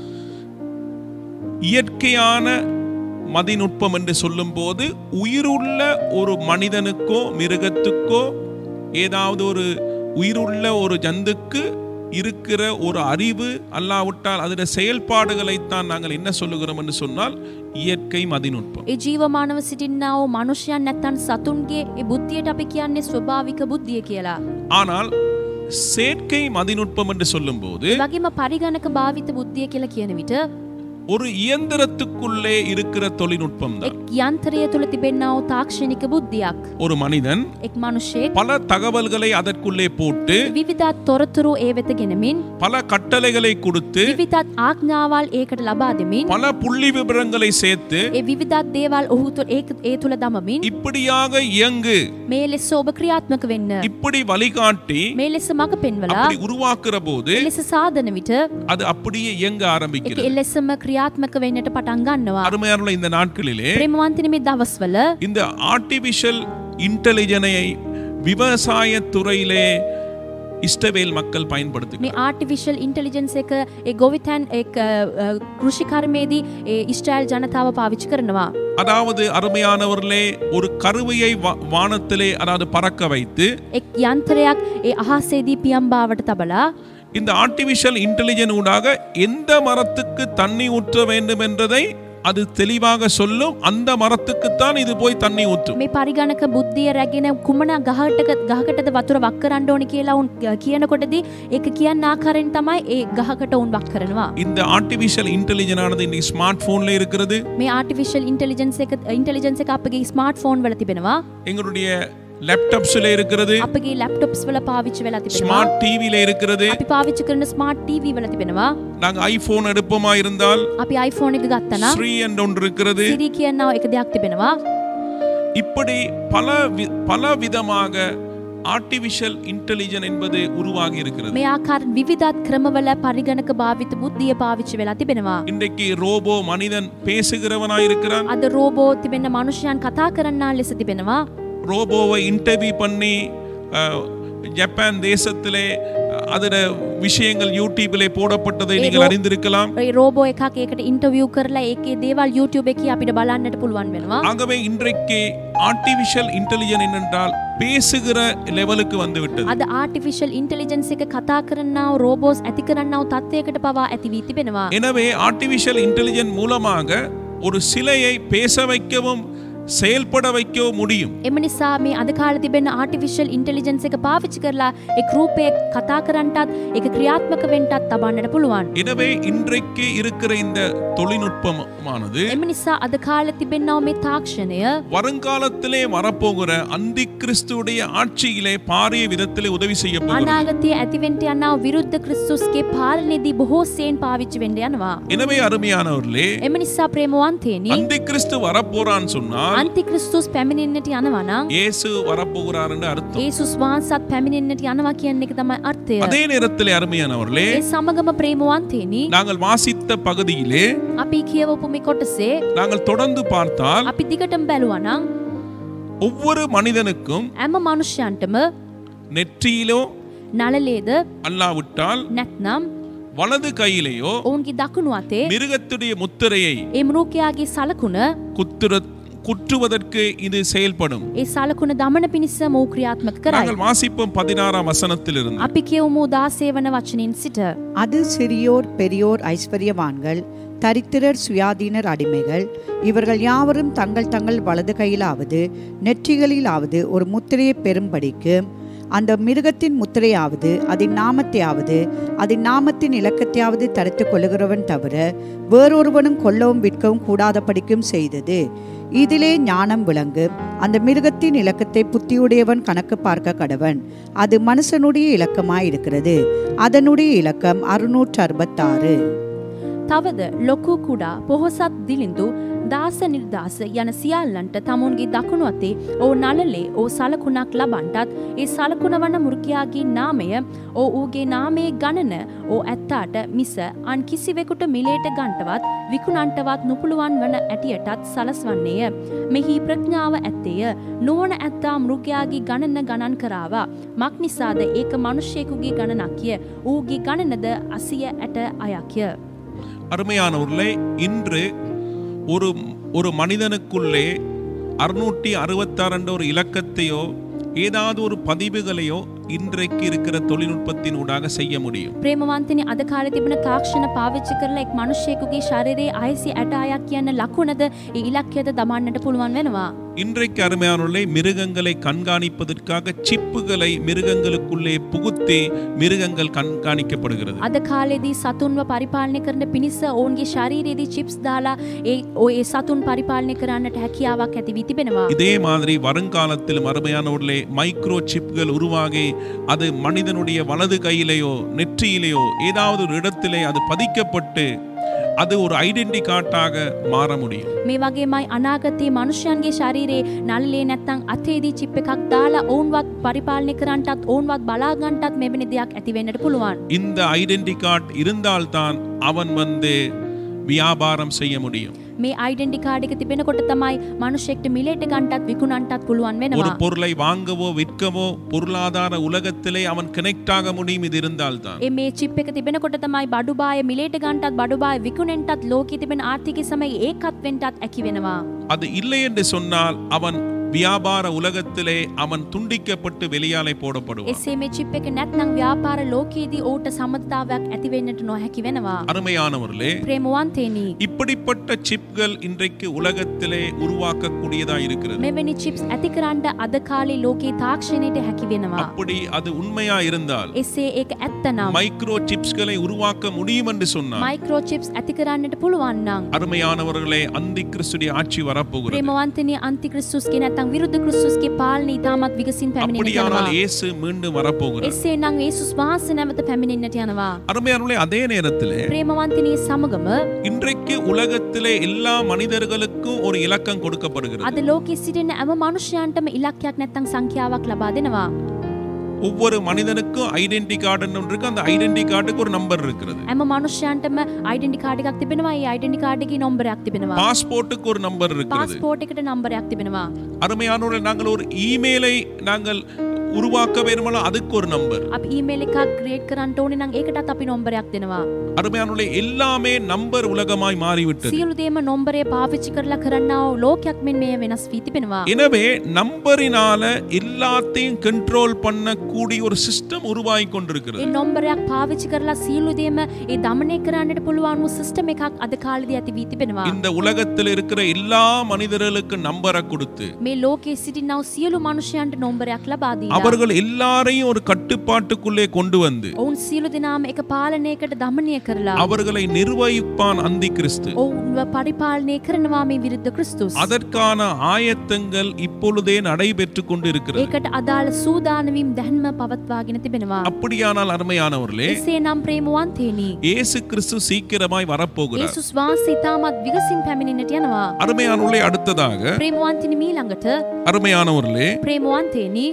இயற்கையான மதிநுட்பம் என்று சொல்லும்போது உயிருள்ள ஒரு மனிதனுக்கோ மிருகத்துக்கோ ஏதாவது ஒரு உயிருள்ள ஒரு ஜந்துக்கு இருக்கிற ஒரு அறிவு அல்லாவிட்டால் அதோட செயல்பாடுகளைத்தான் நாங்கள் என்ன சொல்லுகிறோம் என்று சொன்னால் இயற்கை மதிநுட்பம் ඒ ජීවමානව සිටින්නාව මනුෂ්‍යයන් නැත්තන් සතුන්ගේ ඒ බුද්ධියට අපි කියන්නේ ස්වභාවික බුද්ධිය කියලා. ஆனால் செயற்கை மதிநுட்பம் என்று சொல்லும்போது වගේම පරිගණක භාවිත බුද්ධිය කියලා කියන විට ஒரு இயந்திரத்துக்குள்ளே இருக்கிற தொழில்நுட்பம் தான் එක් යන්ත්‍රය තුළ තිබෙන්නාව තාක්ෂණික බුද්ධියක්. ஒரு மனிதன் එක් මනුෂ්‍යයෙක් பல தகவல்களை அதற்குள்ளே போட்டு විවිධත් තොරතුරු ඒ වෙත ගෙනමින් பல கட்டளைகளை கொடுத்து විවිධත් ආඥාවල් ඒකට ලබා දෙමින් பல புள்ளி விவரங்களை சேர்த்து ඒ විවිධත් දේවල් ඔහු තුළ ඒ ඒ තුළ දමමින් இப்படியாக இயங்கு මේ ලෙස ඔබ ක්‍රියාත්මක වෙන්න. இப்படி வழிகாட்டி මේ ලෙස මඟ පෙන්වලා அப்படி உருவாக்குற போது ඒ ලෙස සාධන විට அது அப்படியே இயங்க එක ஆரம்பிக்கிறது එලෙසම ක්‍රියාත්මක වෙන්නට පටන් ගන්නවා. அருமையான இந்த நாட்களிலே ප්‍රේමවන්තන මේ දවස්වල இந்த ஆர்டிபிஷியல் இன்டெலிஜனை விவசாய துறையிலே இஸ்ரவேல் மக்கள் பயன்படுத்து මේ ආටිවිශල් ඉන්ටලිජන්ස එක ඒ ගොවිතැන් කෘෂිකර්මේදී ඒ ඉස්ටයිල් ජනතාව පාවිච්චි කරනවා. அதாவது அருமையானவர்களே ஒரு கருவையை வா- வானத்திலே அதாவது பறக்க வைத்து එක් යන්ත්‍රයක් ඒ අහසේදී පියම්බාවට තබලා இந்த ஆர்டிபிஷியல் இன்டெலிஜென்ட் ஊடாக எந்த மரத்துக்கு தண்ணி ஊற்ற வேண்டும் என்றதை அது தெளிவாக சொல்லும் அந்த மரத்துக்குத்தான் இது போய் தண்ணி ஊற்றும் මේ පරිගණක බුද්ධිය රැගෙන කුමන ගහටක ගහකටද වතුර වක් කරන්න ඕනි කියලා උන් කියනකොටදී ඒක කියන්න ආකාරයෙන් තමයි ඒ ගහකට උන් වක් කරනවා. இந்த ஆர்டிபிஷியல் இன்டெலிஜென்ட் ஆனது இன்னைக்கு ஸ்மார்ட் போன்ல இருக்கிறது මේ ආටිවිශල් ඉන්ටලිජන්ස එක ඉන්ටලිජන්ස එක අපගේ ස්මාර්ට් ෆෝන් වල තිබෙනවා. எங்களுடைய லேப்டாப்ஸ்ல இருக்கிறது අපගේ ලැප්ටොප්ස් වල පාවිච්චි වෙලා තිබෙනවා ஸ்மார்ட் டிவில இருக்கிறது අපි පාවිච්චි කරන ස්මාර්ට් TV වල තිබෙනවා நாங்க ஐபோன் எடுப்போமா இருந்தால் අපි iPhone එක ගත්තනම් ஸ்ரீ என்ற ஒன்று இருக்கிறது Siri කියනවා එක දෙයක් තිබෙනවා இப்படி பல வி- பல விதமாக ஆர்டிபிஷியல் இன்டெலிஜென்ஸ் என்பது உருவாகி இருக்கிறது මේ ආකාර විවිධත් ක්‍රමවල පරිගණක භාවිත බුද්ධිය පාවිච්චි වෙලා තිබෙනවා இன்றைக்கு ரோபோ மனிதன் பேசுகிறவனாய் இருக்கிறான் අද රෝබෝ තිබෙන්න මනුෂ්‍යයන් කතා කරන්නා ලෙස තිබෙනවා ரோபோவை இன்டர்வியூ பண்ணி அஹ், ஜப்பான் தேசத்திலே அஹ், அதோட விஷயங்கள் யூடியூபிலே போடப்பட்டதை நீங்கள் அறிந்திருக்கலாம் ඒ රෝබෝ එකක් ඒකට ඉන්ටවිය් කරලා ඒකේ දේවල් YouTube එකේ අපිට බලන්නට පුළුවන් වෙනවා ஆகவே இன்றைக்கு ஆர்டிபிஷியல் இன்டெலிஜென்ஸ் என்னென்றால் பேசுகிற லெவலுக்கு வந்து விட்டது අද ආටිෆිෂල් ඉන්ටෙලිජන්ස් එක කතා කරන්නාව රෝබෝස් ඇති කරන්නාව තත්වයකට පවා ඇති වී තිබෙනවා எனவே ஆர்டிபிஷியல் இன்டெலிஜென்ஸ் மூலமாக ஒரு சிலையை பேச வைக்கவும் செயல்பட வைக்கவும் முடியும் එම නිසා මේ අද කාල තිබෙන ආටිෆිෂල් ඉන්ටෙලිජන්ස් එක පාවිච්චි කරලා එක් රූපය කතා කරන්නටත් එක ක්‍රියාත්මක වෙන්ටත් තබන්නට පුළුවන් எனவே இன்றைக்கு இருக்கிற இந்த தொழில்நுட்பமானது එම නිසා අද කාල තිබෙන්නව මේ තාක්ෂණය வருங்காலத்திலே வரப்போகிற அந்தி கிறிஸ்துடைய ஆட்சியிலே பாரிய விதத்திலே உதவி செய்ய போகிறது අනාගතය ඇතිවෙන්ට යන්නාව විරුද්ධ ක්‍රිස්තුස්ගේ පාලනයේදී බොහෝ සයෙන් පාවිච්චි වෙන්ඩ යනවා எனவே அருமையானவர்களே එම නිසා ප්‍රේමවන්තේනි அந்தி கிறிஸ்து வரப்போறான்னு சொன்னால் අන්ති ක්‍රිස්තුස් පැමිණෙන්න්නට යනවනම් இயேசு வரப்போகிறார் என்று அர்த்தம் ඒසුස් වහන්සත් පැමිණෙන්න්නට යනවා කියන්නේ එක තමයි අර්ථය அதே நேரத்திலே அருமையானவர்களே ඒ සමගම ප්‍රේමවන්තේනි நாங்கள் வாசித்த பகுதியிலே අපි කියවපු මේ කොටසේ நாங்கள் தொடர்ந்து பார்த்தால் අපි දිගටම බැලුවනම් ஒவ்வொரு மனிதனுக்கும் ඇම මනුෂ්‍යයන්ටම நெற்றியிலோ නලලේද அல்லாவிட்டால் නැත්නම් வலது கையிலேயோ ඔවුන්ගේ දකුණු අතේ மிருகத்துடைய முத்திரையை ඒ මෘකයාගේ සලකුණ குத்துற குற்றுவதற்கு இது செயல்படும் ඒ සලකුණ දමන පිණිස මූ ක්‍රියාත්මක කරයි நாங்கள் வாசிப்போம் பதினாறாம் வசனத்திலிருந்து අපි කියවමු දාසේ වන වචනින් සිට அது சிறியோர் பெரியோர் ஐஸ்வர்யவான்கள் தரித்திரர் சுயாதீனர் அடிமைகள் இவர்கள் யாவரும் தங்கள் தங்கள் வலது கையிலாவது நெற்றிகளிலாவது ஒரு முத்திரையை பெறும்படிக்கு அந்த மிருகத்தின் முத்திரையாவது அதன் நாமத்தையாவது அதன் நாமத்தின் இலக்கத்தையாவது தரித்துக் கொள்ளுகிறவன் தவிர வேறொருவனும் கொல்லவும் விற்கவும் கூடாதபடிக்கும் செய்தது இதிலே ஞானம் விளங்கு அந்த மிருகத்தின் இலக்கத்தை புத்தியுடையவன் கணக்கு பார்க்க கடவன் அது மனுஷனுடைய இலக்கமாயிருக்கிறது அதனுடைய இலக்கம் அறுநூற்று அறுபத்தாறு තවද ලොකු කුඩා පොහොසත් දිලිඳු දාස නිර්දාස යන සියල්ලන්ට තමුන්ගේ දකුණු අතේ ඕ නලලේ ඕ සලකුණක් ලබන්ටත් ඒ සලකුණ වන මුෘකයාගේ නාමය ඕ ඌගේ නාමේ ගණන ඕ ඇත්තාට මිස අන් කිසිවෙකුට මිලේට ගන්ටවත් විකුණන්ටවත් නුපුළුවන් වන ඇටියටත් සලස්වන්නේය. මෙහි ප්‍රඥාව ඇත්තේය නුවන ඇත්තා මෘගයාගේ ගණන ගණන් කරාවා. මක් නිසාද ඒක මනුෂ්‍යයකුගේ ගණනක්ය ඌගේ ගණනද අසිය ඇට අයක්ය. அருமையானவர்களே இன்று ஒரு ஒரு மனிதனுக்குள்ளே அறுநூற்றி அறுபத்தாறு ஒரு இலக்கத்தையோ ஏதாவது ஒரு பதிவுகளையோ இன்றைக்கு இருக்கிற தொழில்நுட்பத்தின் ஊடாக செய்ய முடியும் ප්‍රේමවන්තනි අද කාලෙ තිබෙන තාක්ෂණ පාවිච්චි කරලා එක් මනුෂ්‍යයකුගේ ශරීරයේ අයිසි ඇට අයක් කියන්න ලකුණද ඒ ඉලක්කයද දමන්නට පුළුවන් වෙනවා. இன்றைக்கு அருமையானவர்களே மிருகங்களை கண்காணிப்பதற்காக சிப்புகளை மிருகங்களுக்குள்ளே புகுத்தி மிருகங்கள் கண்காணிக்கப்படுகிறது අද කාලෙදී සතුන්ව පරිපාලනය කරන පිණිස ඔවුන්ගේ ශරීරයේදී චිප්ස් දාලා ඒ ඔය සතුන් පරිපාලනය කරන්නට හැකියාවක් ඇති වී තිබෙනවා. இதே மாதிரி வருங்காலத்தில் அருமையானவர்களே மைக்ரோ சிப்கள் உருவாகி அது மனிதனுடைய வலது கையிலேயோ நெற்றியிலேயோ ஏதாவது ஒரு இடத்திலே அது பதிக்கப்பட்டு அது ஒரு ஐடென்டி கார்டாக மாற முடியும் මේ වගේමයි අනාගතයේ මනුෂ්‍යයන්ගේ ශරීරයේ නල්ලේ නැත්තං අතේදී චිප් එකක් දාලා ඔවුන්වත් පරිපාලනය කරන්නටත් ඔවුන්වත් බලාගන්ටත් මෙවැනි දෙයක් ඇතිවෙන්නට පුළුවන්. இந்த ஐடென்டி கார்டு இருந்தால்தான் அவன் வந்து வியாபாரம் செய்ய முடியும் මේ අයිඩෙන්ටි කාඩ් එක තිබෙනකොට තමයි මනුෂ්‍යෙක්ට මිලේට ගන්ටත් විකුණන්ටත් පුළුවන් ஒரு වෙනවා. பொருளை வாங்கவோ விற்கவோ பொருளாதார உலகத்திலே அவன் கனெக்ட் ஆக முடியும் இது இருந்தால்தான் ඒ මේ චිප් එක තිබෙනකොට තමයි බඩුබාය මිලේට ගන්ටත් බඩුබාය විකුණෙන්ටත් ලෝකෙ තිබෙන ආර්ථික සමය ඒකත් වෙන්ටත් ඇකි වෙනවා. அது இல்லை என்று சொன்னால் அவன் வியாபார உலகத்திலே அவன் துண்டிக்கப்பட்டு வெளியாலே போடப்படுவான் එසේ මේ චිප් එක නැත්නම් ව්‍යාපාර ලෝකයේදී ඕට සමතාවයක් ඇතිවෙන්නට නොහැකි වෙනවා. அருமையானவர்களே ප්‍රේමවන්තේනී. இப்படிப்பட்ட சிப்கள் இன்றைக்கு உலகத்திலே உருவாக்கக்கூடியதா இருக்கிறது මෙවැනි චිප්ස් ඇතිකරන්ට අද කාලේ ලෝකයේ තාක්ෂණයට හැකි වෙනවා. அப்படி அது உண்மையா இருந்தால் එසේ ඒක ඇත්තනම් மைக்ரோ சிப்ஸ்களை உருவாக்க முடியும் என்று சொன்னார் මයිකරෝ චිප්ස් ඇතිකරන්නට පුළුවන්නම්. அருமையானவர்களே அந்தி கிறிஸ்துடைய ஆட்சி வரப்போகிறது ප්‍රේමවන්තනය අන්තික්‍රිස්තුස්ගේ නැතං එසේනම් විරුද්ධ ක්‍රිස්තුස්ගේ පාලනය ඉතාමත් විගසින් පැමිණෙන அப்படியானால் යනවා. இயேசு மீண்டும் வரப்போகிறார் එසේනම් ඒසුස් වහන්සේ නැවත පැමිණෙන්නට යනවා. அருமையானவர்களே அதே நேரத்திலே ප්‍රේමවන්තනී සමගම இன்றைக்கு உலகத்திலே எல்லா மனிதர்களுக்கும் ஒரு இலக்கம் கொடுக்கப்படுகிறது අද ලෝකෙ සිටින ඇම මනුෂ්‍යයන්ටම ඉලක්කයක් නැත්තං සංඛ්‍යාවක් ලබා දෙනවා. ஒவ்வொரு மனிதனுக்கும் ஐடென்டி கார்டு இருக்கு அந்த ஐடென்டி கார்டுக்கு ஒரு நம்பர் இருக்கிறது ඇම මනුෂ්‍යයන්ටම අයිඩෙන්ටි කාඩිකක් තිබෙනවා ඒ අයිඩෙන්ටි කාඩිකි නොම්බරයක් තිබෙනවා. பாஸ்போர்ட்டுக்கு ஒரு நம்பர் இருக்கிறது පාස්පෝට් එකට නම්බරයක් තිබෙනවා. அருமையானவர்கள் நாங்கள் ஒரு இமெயிலை நாங்கள் உருவாக்க வேணுமானால் அதுக்கு ஒரு நம்பர் අපි ඊමේල් එකක් ක්‍රියේට් කරන්න ඕනේ නම් ඒකටත් අපි නොම්බරයක් දෙනවා. அருமையானவர்களே எல்லாமே நம்பர் உலகமாய் மாறிவிட்டது සියලු දේම නොම්බරේ පාවිච්චි කරලා කරන්නාව ලෝකයක් මෙන් මේ වෙනස් වී තිබෙනවා. எனவே நம்பரினால எல்லாத்தையும் கண்ட்ரோல் பண்ணக்கூடிய ஒரு சிஸ்டம் உருவாகி ඒ கொண்டிருக்கிறது නොම්බරයක් පාවිච්චි කරලා සියලු දේම ඒ දමනය කරන්නට පුළුවන් වූ සිස්ටම් එකක් අද කාලෙදී ඇති වී තිබෙනවා. இந்த உலகத்தில் இருக்கிற எல்லா மனிதர்களுக்கு நம்பரை கொடுத்து මේ ලෝකයේ සිටින්නව සියලු මනුෂ්‍යයන්ට නොම්බරයක් ලබා දීලා அவர்கள் எல்லாரையும் ஒரு கட்டுப்பாட்டுக்குள்ளே கொண்டு வந்து ඔවුන් සියලු දෙනාම එක පාලනයකට දමනය කරලා அவர்களை நிர்வகிப்பான் அந்தி கிறிஸ்து ඔවුන්ව පරිපාලනය කරනවා මේ විරුද්ධ ක්‍රිස්තුස්. அதற்கான ஆயத்தங்கள் இப்பொழுதே நடைபெற்று கொண்டிருக்கிறது ඒකට අදාළ සූදානවීම් දැන්ම පවත්වාගෙන තිබෙනවා. அப்படியானால் அருமையானவர்களே එසේ නම් ප්‍රේමවන්තේනී. இயேசு கிறிஸ்து சீக்கிரமாய் வரப்போகிறார் ඒසුස් වහන්සේ ඉතාමත් විගසින් පැමිණෙන්නට යනවා. அருமையானவர்களே அடுத்ததாக ප්‍රේමවන්තිනි මීළඟට அருமையானவர்களே ප්‍රේමවන්තේනි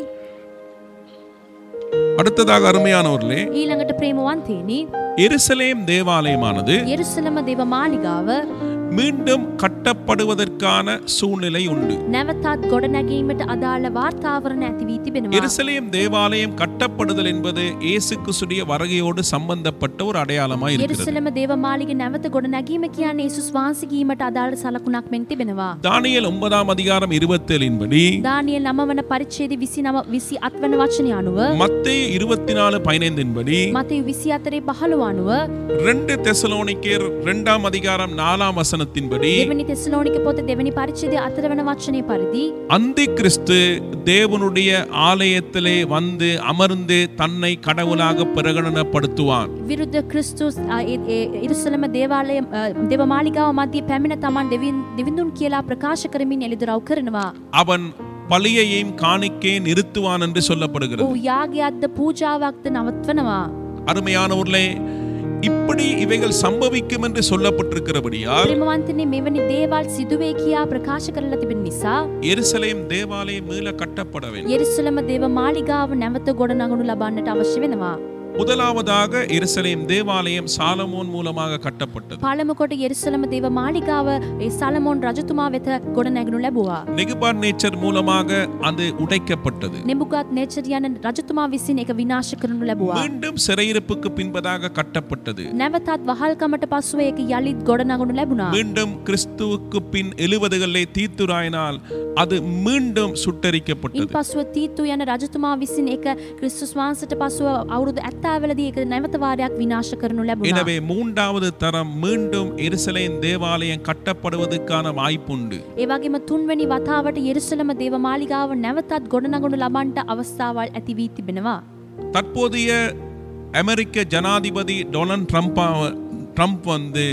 அடுத்ததாக அருமையானவர்களே ඊළඟට ප්‍රේමවන්තේනි எருசலேம் தேவாலயமானது යෙරුසලම දෙව මාලිගාව மீண்டும் கட்டப்படுவதற்கான சூழ்நிலை உண்டு නැවතත් ගොඩනැගීමට අදාළ වාර්තාවරණ ඇති වී තිබෙනවා. எருசலேம் தேவாலயம் கட்டப்படுதல் என்பது இயேசு கிறிஸ்துடைய வருகையோடு சம்பந்தப்பட்ட ஒரு அடையாளமாய் இருக்கிறது යෙරුසලම දේව මාලිග නැවත ගොඩනැගීම කියන්නේ ඒසුස් වහන්සේගීමට අදාළ සලකුණක් මෙන් තිබෙනවා. தானியல் ஒன்பதாம் அதிகாரம் இருபத்தேழின் படி දානියල් නම වන පරිච්ඡේද 29 20 අත්වන වචනය අනුව மத்தேயு இருபத்தி நாலு பதினைந்தின் படி මතයු 24 15 අනුව ரெண்டு தெசலோனிக்கேர் இரண்டாம் அதிகாரம் நாலாம் வசனத்தின்படி දෙවනි තෙසලෝනික පොත දෙවනි පරිච්ඡේදය අතර වන වචනය පරිදි அந்தி கிறிஸ்து தேவனுடைய ஆலயத்திலே வந்து அமர்ந்து தன்னை கடவுளாக பிரகடனப்படுத்துவான் විරුද්ධ ක්‍රිස්තුස් අ, ඒ- ඒ ඉරුසලම දේවාලය අ, දේව මාලිගාව මධ්‍ය පැමිණ තමන් දෙවින්- දෙවිඳුන් කියලා ප්‍රකාශ කරමින් එළිදරව් කරනවා. அவன் பலியையும் காணிக்கே நிறுத்துவான் என்று சொல்லப்படுகிறது ඌ යාගයක්ද පූජාවක්ද නවත්වනවා. அருமையானவர்களே இப்படி இவைகள் சம்பவிக்கும் என்று சொல்லப்பட்டிருக்கிறபடியால் ප්‍රේමවන්තනේ මෙවැනි දේවල් සිදුවේ කියා ප්‍රකාශ කරලා තිබෙන නිසා எருசலேம் தேவாலயம் மீள கட்டப்பட வேண்டும் යෙරුසලම දේව මාලිගාව නැවත ගොඩනගනු ලබන්නට අවශ්‍ය වෙනවා. முதலாவதாக எருசலேம் தேவாலயம் சாலமோன் மூலமாக கட்டப்பட்டது පළමු කොට යෙරුසලම දේව මාලිගාව ඒ සලමෝන් රජතුමා වෙත ගොඩනැගනු ලැබුවා. நெகுபார் நேச்சர் மூலமாக அது உடைக்கப்பட்டது නෙබුගත් නේචර් යන රජතුමා විසින් එක විනාශ කරනු ලැබුවා. மீண்டும் சிறையிருப்புக்கு பின்பதாக கட்டப்பட்டது නැවතත් වහල්කමට පසුව ඒක යළිත් ගොඩනගනු ලැබුණා. மீண்டும் கிறிஸ்துவுக்கு பின் எழுபதுகளிலே தீத்துராயினால் அது மீண்டும் ඉන් சுட்டரிக்கப்பட்டது පසුව තීත්තු යන රජතුමා විසින් එක ක්‍රිස්තුස් වහන්සට පසුව අවුරුදු ඇත්තාවලදී එක නැවතවාරයක් විනාශ කරනු ලැබුණා. எனவே மூன்றாவது தரம் மீண்டும் எருசலேம் தேவாலயம் கட்டப்படுவதற்கான வாய்ப்புண்டு ඒවගේම තුන්වැනි වතාවට යෙරුසලම දේව මාලිගාව නැවතත් ගොඩනගනු ලබන්ට අවස්ථාවල් ඇති වී තිබෙනවා. தற்போதைய அமெரிக்க ஜனாதிபதி டொனால்ட் ட்ரம்ப் ட்ரம்ப் வந்து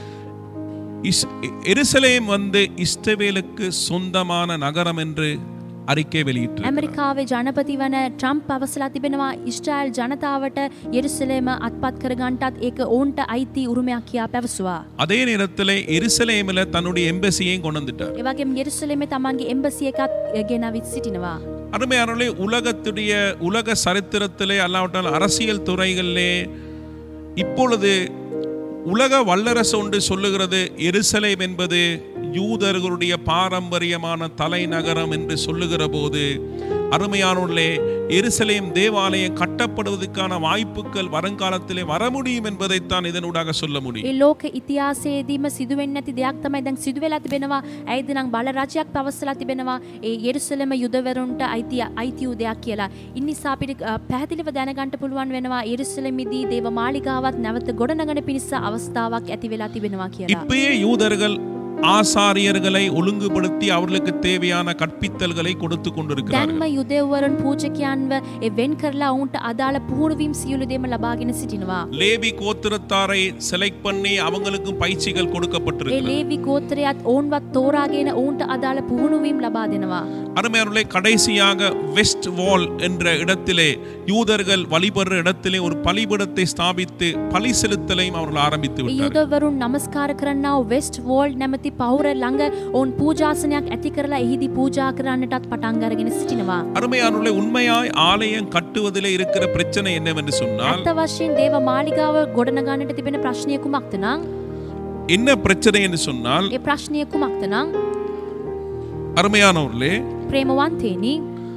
இஸ் எருசலேம் வந்து இஸ்ரவேலுக்கு சொந்தமான நகரம் என்று அறிக்கை வெளியிட்டு ඇමරිකාවේ ජනපති වන ට්‍රම්ප් පවසලා තිබෙනවා ඉස්ට්‍රයිල් ජනතාවට යෙරුසලේම අත්පත් කරගන්ටත් ඒක ඔවුන්ට අයිති උරුමයක් කියා පැවසවා. அதே நேரத்தில் எருசலேமில் தன்னுடைய எம்பசியையும் கொண்டு வந்துட்டார் ඒවගේ යෙරුසලෙම තමන්ගේ එම්බසිය එකත් ගෙනවිත් සිටිනවා. அருமையானவர்களே உலகத்துடைய உலக சரித்திரத்திலே அல்லாவிட்டால் அரசியல் துறைகளிலே இப்பொழுது உலக வல்லரசு ஒன்று சொல்லுகிறது எருசலேம் என்பது யூதர்களுடைய பாரம்பரியமான தலைநகரம் என்று சொல்லுகிற போது அருமையானவர்களே எருசலேம் தேவாலயம் கட்டப்படுவதற்கான வாய்ப்புகள் வருங்காலத்திலே வர முடியும் என்பதைத்தான் இதனூடாக சொல்ல முடியும் ඒ ලෝක ඉතිහාසයේදීම සිදුවෙන් ඇති දෙයක් තමයි දැන් සිදුවෙලා තිබෙනවා ඇයිද නම් බල රජයක් පවස්සලා තිබෙනවා ඒ යෙරුසලම යුදවරුන්ට අයිතිය අයිති වූ දෙයක් කියලා. ඉන්නිසා අපිට අ, පැහැදිලිව දැනගන්න පුළුවන් වෙනවා යෙරුසලමේදී දේව මාලිගාවත් නැවත ගොඩනගන පිණිස අවස්ථාවක් ඇති වෙලා තිබෙනවා කියලා. இப்பயே யூதர்கள் ஆசாரியர்களை ஒழுங்குபடுத்தி அவர்களுக்கு தேவையான கற்பித்தல்களை கொடுத்து கொண்டிருக்கிறார்கள் දැන්ම යුදෙව්වරන් පූජකයන්ව එ වෙන් කරලා ඔවුන්ට අදාළ පුහුණුවීම් සියලු දෙම ලබාගෙන සිටිනවා. லேவி கோத்திரத்தாரை செலக்ட் பண்ணி அவங்களுக்கும் பயிற்சிகள் ඒ கொடுக்கப்பட்டிருக்கு ලේවි ගෝත්‍රයත් ඔවුන්වත් තෝරාගෙන ඔවුන්ට අදාළ පුහුණුවීම් ලබා දෙනවා. அருமையானவர்களே கடைசியாக வெஸ்ட் வால் என்ற இடத்திலே யூதர்கள் வழிபடுற இடத்திலே ஒரு பலிபீடத்தை ஸ்தாபித்து பலி செலுத்தலையும் அவர்கள் ஆரம்பித்து ඒ விட்டார்கள் යුදවරුන් නමස්කාර කරන්නාව වෙස්ට් වෝල්ඩ් නැමති පවුර ළඟ ඔවුන් පූජාසනයක් ඇති කරලා එහිදී පූජා කරන්නටත් පටන් අරගෙන සිටිනවා. அருமையானவர்களே உண்மையாய் ஆலயம் கட்டுவதிலே இருக்கிற பிரச்சனை என்னவென்று சொன்னால் ඇත්ත වශයෙන් දේව මාලිගාව ගොඩනගන්නට තිබෙන ප්‍රශ්නය කුමක්ද නම් என்ன பிரச்சனை என்று சொன்னால் ඒ ප්‍රශ්නය කුමක්ද නම් அருமையானவர்களே ප්‍රේමවන්තේනි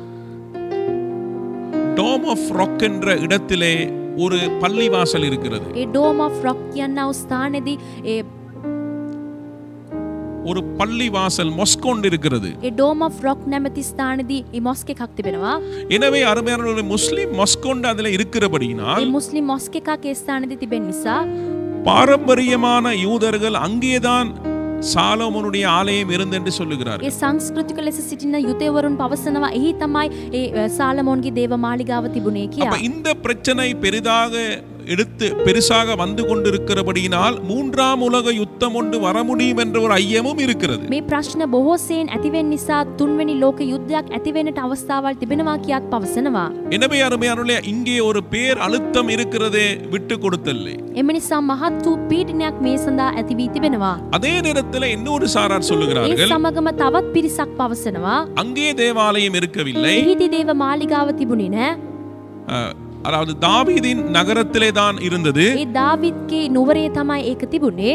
டோம் ஆஃப் ராக் என்ற இடத்திலே ஒரு பள்ளிவாசல் இருக்கிறது ඒ ඩෝම of රොක් කියන්නව ස්ථානයේදී ඒ ஒரு பள்ளிவாசல் மொஸ்கொண்டு இருக்கிறது ඒ ඩෝම of රොක් නැමති ස්ථානයේදී ඒ මොස්ක් එකක් තිබෙනවා. எனவே அருமையானவர்களே முஸ்லிம் மொஸ்கொண்டு அதுல ඒ இருக்கிறபடியினால் මුස්ලිම් මොස්ක් එකක් ඒ ස්ථානයේදී තිබෙන නිසා பாரம்பரியமான யூதர்கள் அங்கேதான் சாலோமோனுடைய ஆலயம் இருந்தென்று சொல்லுகிறார்கள் ඒ සංස්කෘතික ලෙස සිටින යුතෙවරුන් පවසනවා එහි තමයි ඒ අ, සාලමෝන්ගේ දේව මාලිගාව තිබුණේ அப்ப කියා. இந்த பிரச்சனை பெரிதாக எடுத்து பெருசாக வந்து கொண்டிருக்கிறபடியினால் மூன்றாம் உலக யுத்தம் ஒன்று வர முடியும் என்ற ஒரு ஐயமும் இருக்கிறது මේ ප්‍රශ්න බොහෝසයෙන් ඇතිවෙන් නිසා තුන්වැනි ලෝක යුද්ධයක් ඇතිවෙනට අවස්ථාවල් තිබෙනවා කියාත් පවසනවා. எனவே அருமையானவர்களே இங்கே ஒரு பேர் அழுத்தம் இருக்கிறதே விட்டு கொடுத்தல்லே එම නිසා මහත් වූ පීඩනයක් මේ සඳහා ඇති වී තිබෙනවා. அதே நேரத்தில் இன்னொரு சாரார் ඒ சொல்லுகிறார்கள் සමගම තවත් පිරිසක් පවසනවා. அங்கே தேவாலயம் இருக்கவில்லை එහිදී දේව මාලිගාව තිබුණේ නෑ. அஹ், அதாவது தாவீதின் நகரத்திலே தான் இருந்தது ඒ දාවිත්ගේ නුවරේ තමයි ඒක තිබුණේ.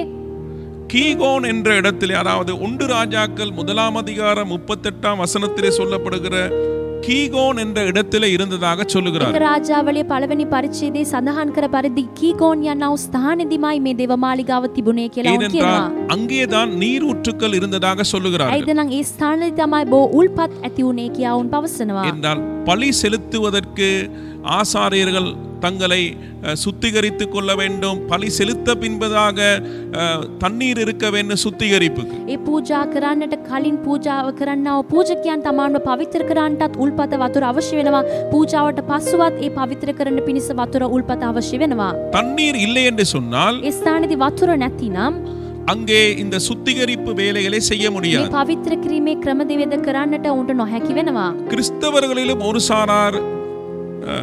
கீகோன் என்ற இடத்திலே அதாவது ஒன்று ராஜாக்கள் முதலாம் அதிகாரம் முப்பத்தெட்டாம் வசனத்திலே சொல்லப்படுகிற கீகோன் என்ற இடத்திலே இருந்ததாக சொல்லுகிறார் එක රාජාවලේ පළවෙනි පරිච්ඡේදයේ සඳහන් කර පරිදි කීකෝන් යන්නව ස්ථානෙදිමයි මේ දේව මාලිගාව තිබුණේ කියලා ඔවුන් කියනවා. ஏனென்றால் அங்கேதான் நீரூற்றுக்கள் இருந்ததாக சொல்லுகிறார்கள் ඇයිද නම් ඒ ස්ථානයේ තමයි බෝ උල්පත් ඇති වුණේ කියා ඔවුන් පවසනවා. என்றால் பழி செலுத்துவதற்கு ஆசாரியர்கள் தங்களை அஹ், சுத்திகரித்துக் கொள்ள வேண்டும் பழி செலுத்த பின்பதாக அஹ், தண்ணீர் இருக்க வேண்டும் சுத்திகரிப்புக்கு ඒ පූජා කරන්නට කලින් පූජාව කරන්නව පූජකයන් තමාන්ව පවිත්‍ර කරන්නටත් උල්පත වතුර අවශ්‍ය වෙනවා. පූජාවට පස්සුවත් ඒ පවිත්‍ර කරන්න පිණිස වතුර උල්පත අවශ්‍ය වෙනවා. தண்ணீர் இல்லை என்று சொன்னால் ඒ ස්ථානයේදී වතුර නැතිනම් அங்கே இந்த சுத்திகரிப்பு வேலைகளை செய்ய මේ முடியாது පවිත්‍ර කිරීමේ ක්‍රමදේවද කරන්නට උන්ට නොහැකි වෙනවා. கிறிஸ்தவர்களிலும் ஒரு சாரார் அஹ்,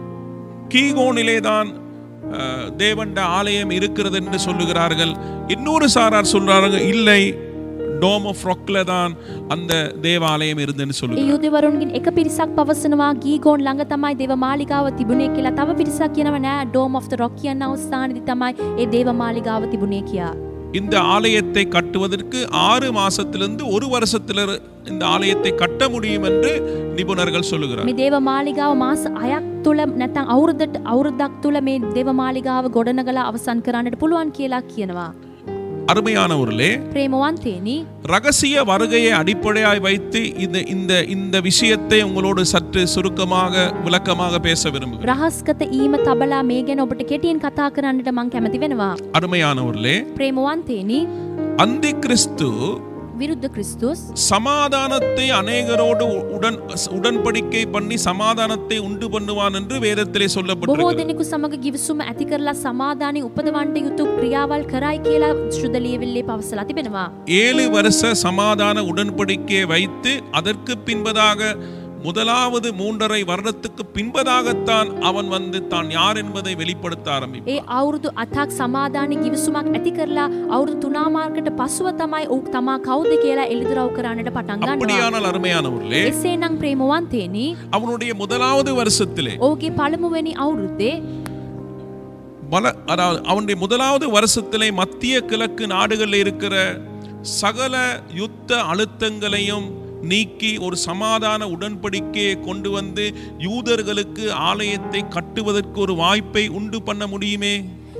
கீகோனிலே தான் அஹ், தேவண்ட ஆலயம் இருக்கிறது என்று சொல்லுகிறார்கள் இன்னொரு சாரார் சொல்றாங்க இல்லை டோம் ஆஃப் ராக்ல தான் அந்த தேவாலயம் இருந்துன்னு ඒ சொல்லுகிறார் යුදවරුන්ගෙන් එක පිරිසක් පවසනවා ගීගෝන් ළඟ තමයි දේව මාලිගාව තිබුණේ කියලා තව පිරිසක් කියනවා නෑ ඩෝම් of the rock කියන අවස්ථානේදී තමයි ඒ දේව මාලිගාව තිබුණේ කියා. இந்த ஆலயத்தை கட்டுவதற்கு ஆறு மாசத்திலிருந்து ஒரு வருஷத்துல இந்த ஆலயத்தை கட்ட முடியும் என்று நிபுணர்கள் சொல்லுகிறார் මේ දේව මාලිගාව මාස 6ක් තුල නැත්නම් අවුරුද්දට අවුරුද්දක් තුල මේ දේව මාලිගාව ගොඩනගලා අවසන් කරන්නට පුළුවන් කියලා කියනවා. அருமையானவர்களே ප්‍රේමවන්තේනි ரகசிய வருகையை அடிப்படையாய் வைத்து இந்த இந்த இந்த விஷயத்தை உங்களோடு சற்று சுருக்கமாக விளக்கமாக பேச விரும்புகிறேன் රහස්ගත ඊම තබලා මේ ගැන ඔබට කෙටියෙන් කතා කරන්නට මං කැමති වෙනවා. அருமையானவர்களே ප්‍රේමවන්තේනි அந்தி கிறிஸ்து විරුද්ධ ක්‍රිස්තුස් சமாதானத்தை அநேகரோடு உடன் உடன்படிக்கை பண்ணி சமாதானத்தை உண்டு பண்ணுவான் என்று வேதத்திலே බොහෝ சொல்லப்பட்டிருக்கிறது දෙනෙකු සමග ගිවිසුම ඇති කරලා සමාධානය උපදවන්ට යුතු ක්‍රියාවල් කරයි කියලා ශ්‍රදලියවෙල්ලේ පවසලා තිබෙනවා. ஏழு வருஷ சமாதான உடன்படிக்கையை வைத்து அதற்கு பின்பதாக முதலாவது மூன்றரை வருடத்துக்கு பின்பதாகத்தான் அவன் வந்து தான் யார் என்பதை வெளிப்படுத்த ஆரம்பிப்பான் ඒ අවුරුදු අතක් සමාධානය ගිවිසුමක් ඇති කරලා අවුරුදු තුනාමාර්කට පසුව තමයි ඔහු තමා කවුද කියලා එළිදරව් කරන්නට පටන් ගන්නවා. அப்படியானால் அருமையானவர்களே එසේනම් ප්‍රේමවන්තේනි அவனுடைய முதலாவது வருஷத்திலே ඔහුගේ පළමුවැනි අවුරුද්දේ பல அதாவது அவனுடைய முதலாவது வருஷத்திலே மத்திய கிழக்கு நாடுகளில் இருக்கிற சகல யுத்த அழுத்தங்களையும் நீக்கி ஒரு சமாதான உடன்படிக்கையை கொண்டு வந்து யூதர்களுக்கு ஆலயத்தை கட்டுவதற்கு ஒரு வாய்ப்பை உண்டு பண்ண முடியுமே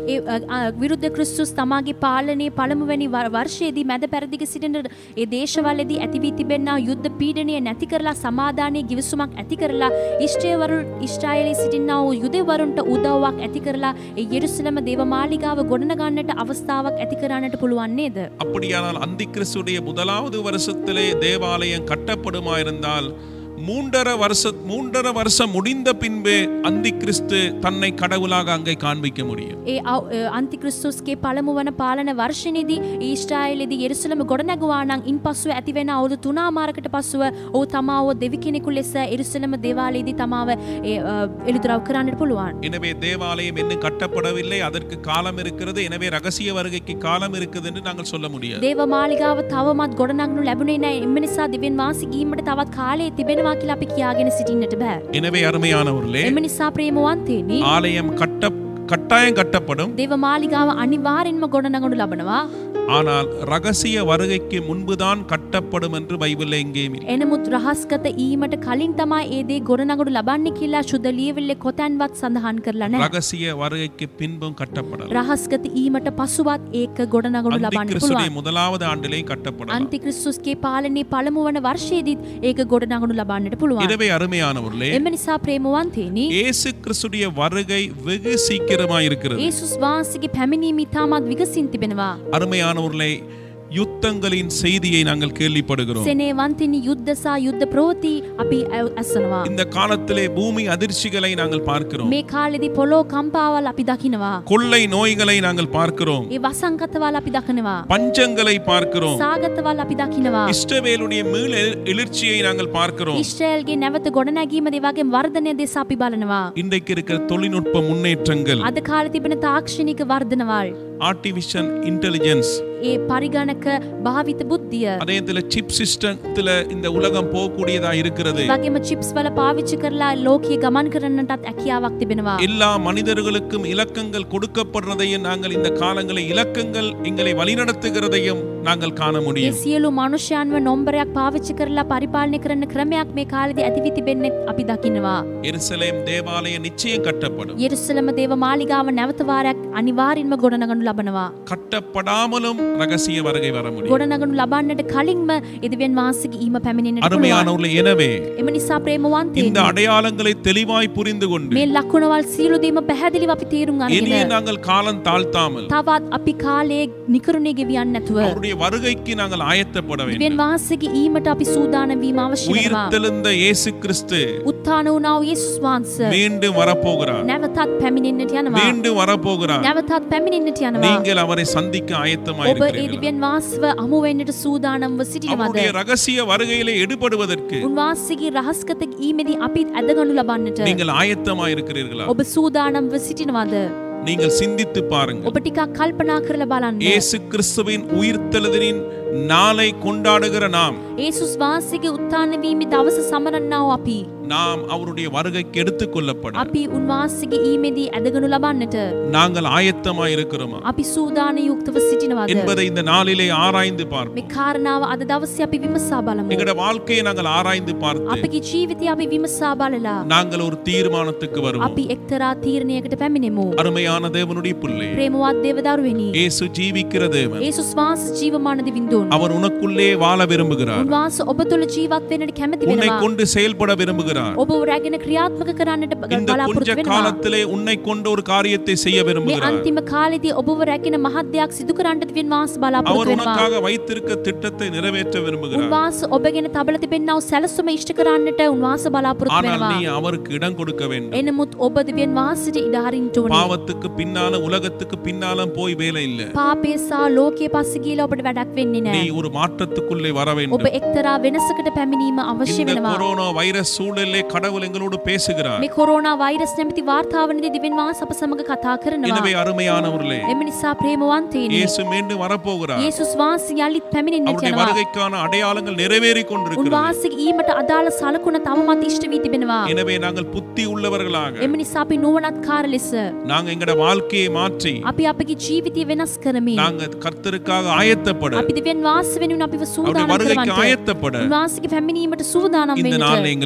ඒ අ, අ, විරුද්ධ ක්‍රිස්තුස් තමාගේ පාලනයේ පළමුවැනි වර- වර්ෂයේදී මැද පැරදිග සිටින ඒ දේශවලදී ඇතිවී තිබෙන්නා යුද්ධ පීඩනය නැති කරලා සමාධානයේ ගිවිසුමක් ඇති කරලා ඉෂ්ටයවරු ඉෂ්ටායලි සිටින්නා වූ යුදෙවරුන්ට උදව්වක් ඇති කරලා ඒ යෙරුසලම දේවමාලිගාව ගොඩනගන්නට අවස්ථාවක් ඇති කරන්නට පුළුවන් නේද? அப்படியானால் அந்தி கிறிஸ்துடைய முதலாவது வருஷத்திலே தேவாலயம் கட்டப்படுமா இருந்தால் மூன்றரை வருஷ மூன்றரை வருஷம் முடிந்த பின்பே அந்தி கிறிஸ்து தன்னை கடவுளாக அங்கே காண்பிக்க முடியும் ඒ අව- අ, අන්තික්‍රිස්තුස්ගේ පළමු වන පාලන වර්ෂණයේදී ඊශ්‍රායලෙදී යෙරුසලම ගොඩනැගුවා නම් ඉන්පසුව ඇතිවෙන අවුරුදු තුනාමාරකට පසුව ඔහු තමාව දෙවි කෙනෙකු ලෙස එරුසලම දේවාලයේදී තමාව ඒ, අ, එළිදරව් කරන්නට පුළුවන්. எனவே தேவாலயம் இன்னும் கட்டப்படவில்லை அதற்கு காலம் இருக்கிறது எனவே ரகசிய வருகைக்கு காலம் இருக்குது என்று நாங்கள் சொல்ல முடியாது දේව මාලිගාව තවමත් ගොඩනගනු ලැබුණේ නැහැ. එම නිසා දෙවියන් වහන්සේ ගීමට තවත් කාලය තිබෙනවා කියලා අපි කියාගෙන සිටින්නට බෑ. எனவே அருமையானவர்களே එම නිසා ප්‍රේමවන්තේනි ஆலயம் கட்ட கட்டாயம் கட்டப்படும் දේව මාලිගාව අනිවාර්යෙන්ම ගොඩනගනු ලබනවා. ஆனால் ரகசிய வருகைக்கு முன்புதான் கட்டப்படும் என்று பைபிளில் எங்கேயும் இல்லை. එනමුත් රහස්ගත ඊමට කලින් තමයි ඒ දේ ගොඩනගනු ලබන්නේ කියලා ශුද්ධ ලියවිල්ලේ කොතැන්වත් සඳහන් කරලා නැහැ. ரகசிய வருகைக்கு பின்பும் கட்டப்படலாம் රහස්ගත ඊමට පසුවත් ඒක ගොඩනගනු அந்தி ලබන්න கிறிஸ்துடைய පුළුවන්. முதலாவது ஆண்டிலே கட்டப்படலாம் අන්තික්‍රිස්තුස්ගේ පාලනයේ පළමු වන වර්ෂයේදීත් ඒක ගොඩනගනු ලබන්නට පුළුවන්. எனவே அருமையானவர்களே එම නිසා ප්‍රේමවන්තේනි இயேசு கிறிஸ்துடைய வருகை வெகு சீக்கிரமா இருக்கிறது ඒසුස් වහන්සේගේ පැමිණීම ඉතාමත් විගසින් තිබෙනවා. அருமையானவர்களே யுத்தங்களின் செய்தியை நாங்கள் கேள்விப்படுகிறோம் සෙනේවන්තිනි යුද්ධ සහ යුද්ධ ප්‍රෝති අපි ඇ- ඇසනවා. இந்த காலத்திலே பூமி அதிர்ச்சிகளை நாங்கள் பார்க்கிறோம் මේ කාලෙදි පොලෝ කම්පාවල් අපි දකිනවා. கொள்ளை நோய்களை நாங்கள் பார்க்கிறோம் ඒ වසංකතවල් අපි දකිනවා. பஞ்சங்களை பார்க்கிறோம் සාගතවල් අපි දකිනවා. இஷ்டவேலுடைய மீள் எழு- எழுச்சியை நாங்கள் பார்க்கிறோம் ඉස්්‍රේල්ගේ නැවත ගොඩනැගීම දෙවගේ වර්ධනය දෙස අපි බලනවා. இன்றைக்கு இருக்கிற தொழில்நுட்ப முன்னேற்றங்கள் අද කාල තිබෙන තාක්ෂණික වර්ධනවල්. ஆர்டிபிஷியல் இன்டெலிஜென்ஸ் ඒ පරිගණක භාවිත බුද්ධිය. அதே இதுல சிப் சிஸ்டத்துல இந்த உலகம் போகக்கூடியதா இருக்கிறது වගේම චිප්ස් වල පාවිච්චි කරලා ලෝකයේ ගමන් කරන්නටත් හැකියාවක් තිබෙනවා. எல்லா மனிதர்களுக்கும் இலக்கங்கள் கொடுக்கப்படுறதையும் நாங்கள் இந்த காலங்களில் இலக்கங்கள் எங்களை வழிநடத்துகிறதையும் நாங்கள் காண ඒ முடியும் සියලු මනුෂ්‍යයන්ව නොම්බරයක් පාවිච්චි කරලා පරිපාලනය කරන ක්‍රමයක් මේ කාලෙදි ඇතිවි තිබෙන්නෙත් අපි දකිනවා. எருசலேம் தேவாலயம் நிச்சயம் கட்டப்படும் යෙරුසලම දේව මාලිගාව නැවත වාරයක් අනිවාර්යෙන්ම ගොඩනගනු ලබනවා. கட்டப்படாமலும் ரகசிய வருகை வர முடியும் ගොඩනගනු ලබන්නට කලින්ම එදවෙන් වාසගේ ඊම පැමිණෙනට පුළුවන්. அருமையானவர்களே எனவே එම නිසා ප්‍රේමවන්තේ இந்த அடையாளங்களை தெளிவாய் புரிந்து கொண்டு මේ ලක්ුණවල් සියලුදීම පැහැදිලිව අපි තේරුම් இனியே අරගෙන நாங்கள் காலம் தாழ்த்தாமல் තවත් අපි කාලයේ නිකරුණේ ගෙවියන්න නැතුව அவருடைய வருகைக்கு நாங்கள் ஆயத்தப்பட வேண்டும் දෙවන් වහන්සේගේ ඊමට අපි සූදානවීම අවශ්‍ය உயிர் වෙනවා. தெழுந்த இயேசு கிறிஸ்து උත්ථාන වුණාව යේසුස් වහන්සේ மீண்டும் வரப்போகிறார் නැවතත් පැමිණෙන්නට යනවා. மீண்டும் வரப்போகிறார் නැවතත් පැමිණෙන්නට යනවා. நீங்கள் அவரை சந்திக்க ඔබ ඒ ஆயத்தமாயிருக்கிறீர்கள் දිව්‍යන් වහන්සේව හමු වෙන්නට සූදානම්ව සිටිනවද? அவருடைய ரகசிய வருகையிலே எடுபடுவதற்கு උන්වහන්සේගේ රහස්ගත ඊමේදී අපිත් ඇදගනු ලබන්නට நீங்கள் ஆயத்தமாயிருக்கிறீர்களா ඔබ සූදානම්ව සිටිනවද? நீங்கள் சிந்தித்து பாருங்கள் ඔබ ටිකක් කල්පනා කරලා බලන්න. இயேசு கிறிஸ்துவின் உயிர்த்தெழுதலின் நாளை கொண்டாடுகிற நாம் ඒසුස් වහන්සේගේ උත්ථාන වීමේ දවස සමරන්නාව අපි நாம் அவருடைய வருகைக்கு எடுத்துக் கொள்ளப்பட අපි උන්වහන්සේගේ ඊමේදී ඇදගනු ලබන්නට நாங்கள் ஆயத்தமாயிருக்கிறோமா අපි සූදාන යුක්තව සිටිනවද? என்பதை இந்த நாளிலே ஆராய்ந்து මේ பார்ப்போம் කාරණාව අද දවසේ අපි විමසා බලමු. எங்களுடைய வாழ்க்கையை நாங்கள் ஆராய்ந்து பார்த்து අපගේ ජීවිතය අපි විමසා බලලා நாங்கள் ஒரு தீர்மானத்துக்கு வருவோம் අපි එක්තරා තීරණයකට පැමිණෙමු. அருமையான தேவனுடைய பிள்ளை ප්‍රේමවත් දේවදරුවෙනි. இயேசு ஜீவிக்கிற தேவன் ඒසුස් වහන්සේ ජීවමාන දිවිඳුන්. அவர் உனக்குள்ளே வாழ விரும்புகிறார் උන්වහන්සේ ඔබ තුළ ජීවත් වෙන්නට කැමති உன்னை වෙනවා. கொண்டு செயல்பட விரும்புகிறார் ඔබ රැගෙන ක්‍රියාත්මක කරන්නට බ- இந்த கொஞ்ச බලාපොරොත්තු වෙනවා. காலத்திலே உன்னை கொண்டு ஒரு காரியத்தை செய்ய මේ விரும்புகிறார் අන්තිම කාලෙදී ඔබව රැගෙන මහත් දෙයක් සිදු කරන්නට දෙවියන් වහන්සේ அவர் බලාපොරොත්තු වෙනවා. உனக்காக வைத்திருக்க திட்டத்தை நிறைவேற்ற விரும்புகிறார் උන්වහන්සේ ඔබගෙන තබල තිබෙන්නව සැලසුම ඉෂ්ට කරන්නට උන්වහන්සේ බලාපොරොත්තු ஆனால் වෙනවා. நீ அவருக்கு இடம் கொடுக்க வேண்டும் එනමුත් ඔබ දෙවියන් වහන්සේට ඉඩ හරින්න ඕනේ. பாவத்துக்கு பின்னால உலகத்துக்கு பின்னாலும் போய் வேலை இல்ல පාපය සහ ලෝකයේ පස්සේ ගිහලා ඔබට වැඩක් වෙන්නේ நீ නැහැ. ஒரு மாற்றத்துக்குள்ளே வர ඔබ வேண்டும் එක්තරා වෙනසකට පැමිණීම අවශ්‍ය இந்த වෙනවා. கொரோனா வைரஸ் சூழலிலே கடவுள் எங்களோடு பேசுகிறார் මේ කොරෝනා වෛරස් නැමැති වාර්තාවනදී දෙවියන් වහන්සේ අප සමග කතා කරනවා. எனவே அருமையானவர்களே එම නිසා ප්‍රේමවන්තයිනි. இயேசு மீண்டும் வரப்போகிறார் යේසුස් වහන්සේ යලිත් පැමිණෙන්නට அவருடைய යනවා. வருகைக்கான அடையாளங்கள் நிறைவேறி கொண்டிருக்கிறது උන්වහන්සේගේ ඊමට අදාළ සලකුණ තවමත් ඉෂ්ට වී තිබෙනවා. எனவே நாங்கள் புத்தி உள்ளவர்களாக එම නිසා අපි නුවණත්කාර ලෙස நாங்க எங்கட வாழ்க்கையை மாற்றி අපි අපගේ ජීවිතය වෙනස් කරමින් நாங்க கர்த்தருக்காக ஆயத்தப்பட අපි දෙවියන් වහන්සේ වෙනුවෙන් අපිව அவருடைய සූදානම් வருகைக்கு කරවන්නට ஆயத்தப்பட උන්වහන්සේගේ පැමිණීමට සූදානම් இந்த වෙන්නට நாளில் எங்களை ஒப்பு අද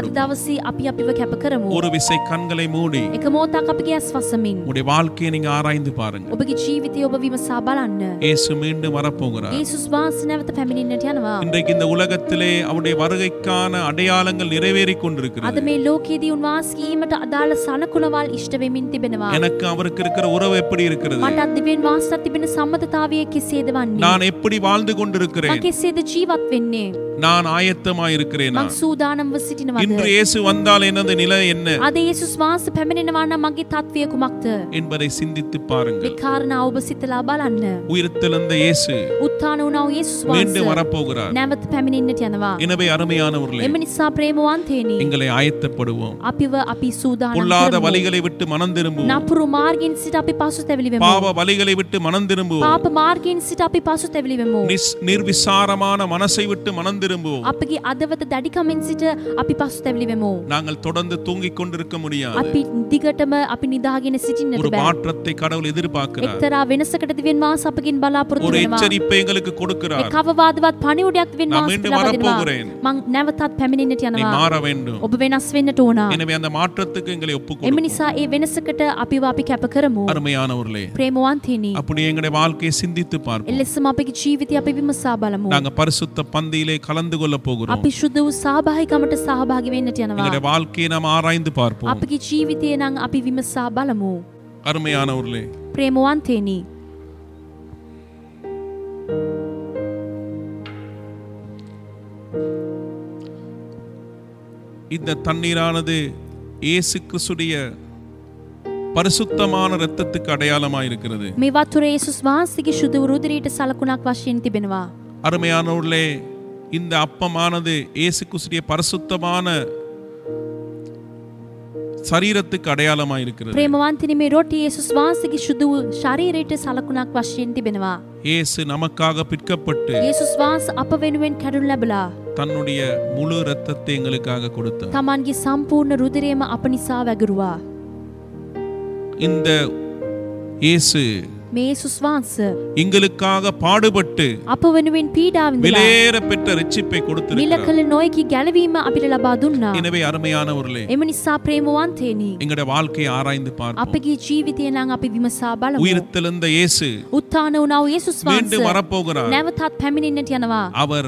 கொடுப்போம் දවසේ අපි අපිව කැප කරමු. ஒரு விசை கண்களை மூடி එක මොහොතක් අපගේ ඇස් වසමින් உங்களுடைய வாழ்க்கையை நீங்க ஆராய்ந்து பாருங்க ඔබගේ ජීවිතය ඔබ විමසා බලන්න. இயேசு மீண்டும் வரப்போகிறார் ඒසුස් වහන්සේ නැවත පැමිණෙන්නට යනවා. இன்றைக்கு இந்த உலகத்திலே அவருடைய வருகைக்கான அடையாளங்கள் நிறைவேறிக் අද கொண்டிருக்கிறது මේ ලෝකයේදී උන්වහන්සේ ඊමට අදාළ සලකුණවල් ඉෂ්ට වෙමින් තිබෙනවා. எனக்கு அவருக்கு இருக்கிற உறவு எப்படி இருக்கிறது මටත් දිවෙන් වාසත් තිබෙන සම්මතතාවය කෙසේද වන්නේ? நான் எப்படி வாழ்ந்து கொண்டிருக்கிறேன் මං කෙසේද ජීවත් වෙන්නේ? நான் ஆயத்தமாய் இருக்கிறேனா මං සූදානම්ව සිටිනවද? இன்று இயேசு வந்தால் எனது நிலை என்ன අද ඒසුස් වහන්සේ පැමිණෙනවා නම් මගේ තත්වය කුමක්ද? என்பதை சிந்தித்து මේ பாருங்கள் කාරණා ඔබ සිතලා බලන්න. உயிர்த்தெழுந்த இயேசு උත්ථාන වුණා වූ ඒසුස් மீண்டும் වහන්සේ வரப்போகிறார் නැවත පැමිණෙන්නට යනවා. எனவே அருமையானவர்களே එම නිසා ප්‍රේමවන්තේනි எங்களை ஆயத்தப்படுவோம் අපිව අපි සූදානම් பொல்லாத කරමු. வழிகளை விட்டு மனம் திரும்புவோம் නපුරු මාර්ගයෙන් සිට අපි පසුතැවිලි වෙමු. பாவ வழிகளை விட்டு மனம் திரும்புவோம் පාප මාර්ගයෙන් සිට අපි පසුතැවිලි වෙමු. நிஸ்- நிர்விசாரமான மனசை விட்டு மனம் திரும்புவோம் අපගේ අදවත දැඩිකමෙන් සිට අපි පසුතැවිලි වෙමු. நாங்கள் தொடர்ந்து தூங்கிக் கொண்டிருக்க முடியாது අපි දිගටම අපි නිදාගෙන සිටින්නට ஒரு බෑ. மாற்றத்தை கடவுள் எதிர்பார்க்கிறார் එක්තරා වෙනසකට දිවෙන් මාස අපගෙන් බලාපොරොත්තු ஒரு වෙනවා. எச்சரிப்பை எங்களுக்கு ඒ கொடுக்கிறார் කවවාදවත් පණිවුඩයක් දිවෙන් நான் මාස மீண்டும் ලබා දෙනවා. வரப்போகிறேன். මං නැවතත් පැමිණෙන්නට நீ යනවා. மாற வேண்டும் ඔබ වෙනස් වෙන්නට ඕන. எனவே அந்த மாற்றத்துக்கு எங்களை එම ஒப்புக்கொடுக்கும் නිසා ඒ වෙනසකට අපිව අපි කැප කරමු. அருமையானவர்களே ප්‍රේමවන්තේනි. அப்படி எங்களுடைய வாழ்க்கையை சிந்தித்து பார்ப்போம் එලෙසම අපගේ ජීවිතය අපි විමසා බලමු. நாங்க பரிசுத்த பந்தியிலே கலந்து கொள்ள போகிறோம் අපි ශුද්ධ වූ සහභාගිකමට සහභාගි වෙන්නට යනවා. எங்களுடைய வாழ்க்கையை நாம் ஆராய்ந்து பார்ப்போம் අපගේ ජීවිතය නම් අපි විමසා බලමු. அருமையானவர்களே ප්‍රේමවන්තේනි. இந்த தண்ணீரானது இயேசு கிறிஸ்துடைய பரிசுத்தமான இரத்தத்துக்கு அடையாளமாய் இருக்கிறது මේ වතුර ඒසුස් වහන්සේගේ ශුද්ධ වූ රුධිරයට සලකුණක් වශයෙන් තිබෙනවා. அருமையானவர்களே இந்த அப்பமானது இயேசு கிறிஸ்துடைய பரிசுத்தமான சரீரத்துக்கு அடையாளமாய் இருக்கிறது ප්‍රේමවන්තනි මේ රොටි ඒසුස් වහන්සේගේ ශුද්ධ වූ ශරීරයට සලකුණක් වශයෙන් තිබෙනවා. இயேசு நமக்காக பிற்கப்பட்டு ඒසුස් වහන්සේ අප වෙනුවෙන් කැඩුණු ලැබලා தன்னுடைய முழு இரத்தத்தை எங்களுக்காக கொடுத்தார் තමන්ගේ සම්පූර්ණ රුධිරයම අප නිසා වැගරුවා. இந்த இயேசு මේ ඒසුස් වහන්සේ எங்களுக்காக பாடுபட்டு අප වෙනුවෙන් පීඩා විඳලා விலையேற பெற்ற ரட்சிப்பை මිල கொடுத்திருக்கிறார் කළ නොයකි ගැලවීම අපිට ලබා දුන්නා. எனவே அருமையானவர்களே එම නිසා ප්‍රේමවන්තේනි எங்களுடைய வாழ்க்கையை ஆராய்ந்து பார்ப்போம் අපගේ ජීවිතය නම් අපි විමසා බලමු. உயிர்த்தெழுந்த இயேசு උත්ථාන වුණා වූ ඒසුස් மீண்டும் වහන්සේ வரப்போகிறார் නැවතත් පැමිණෙන්නට යනවා. அவர்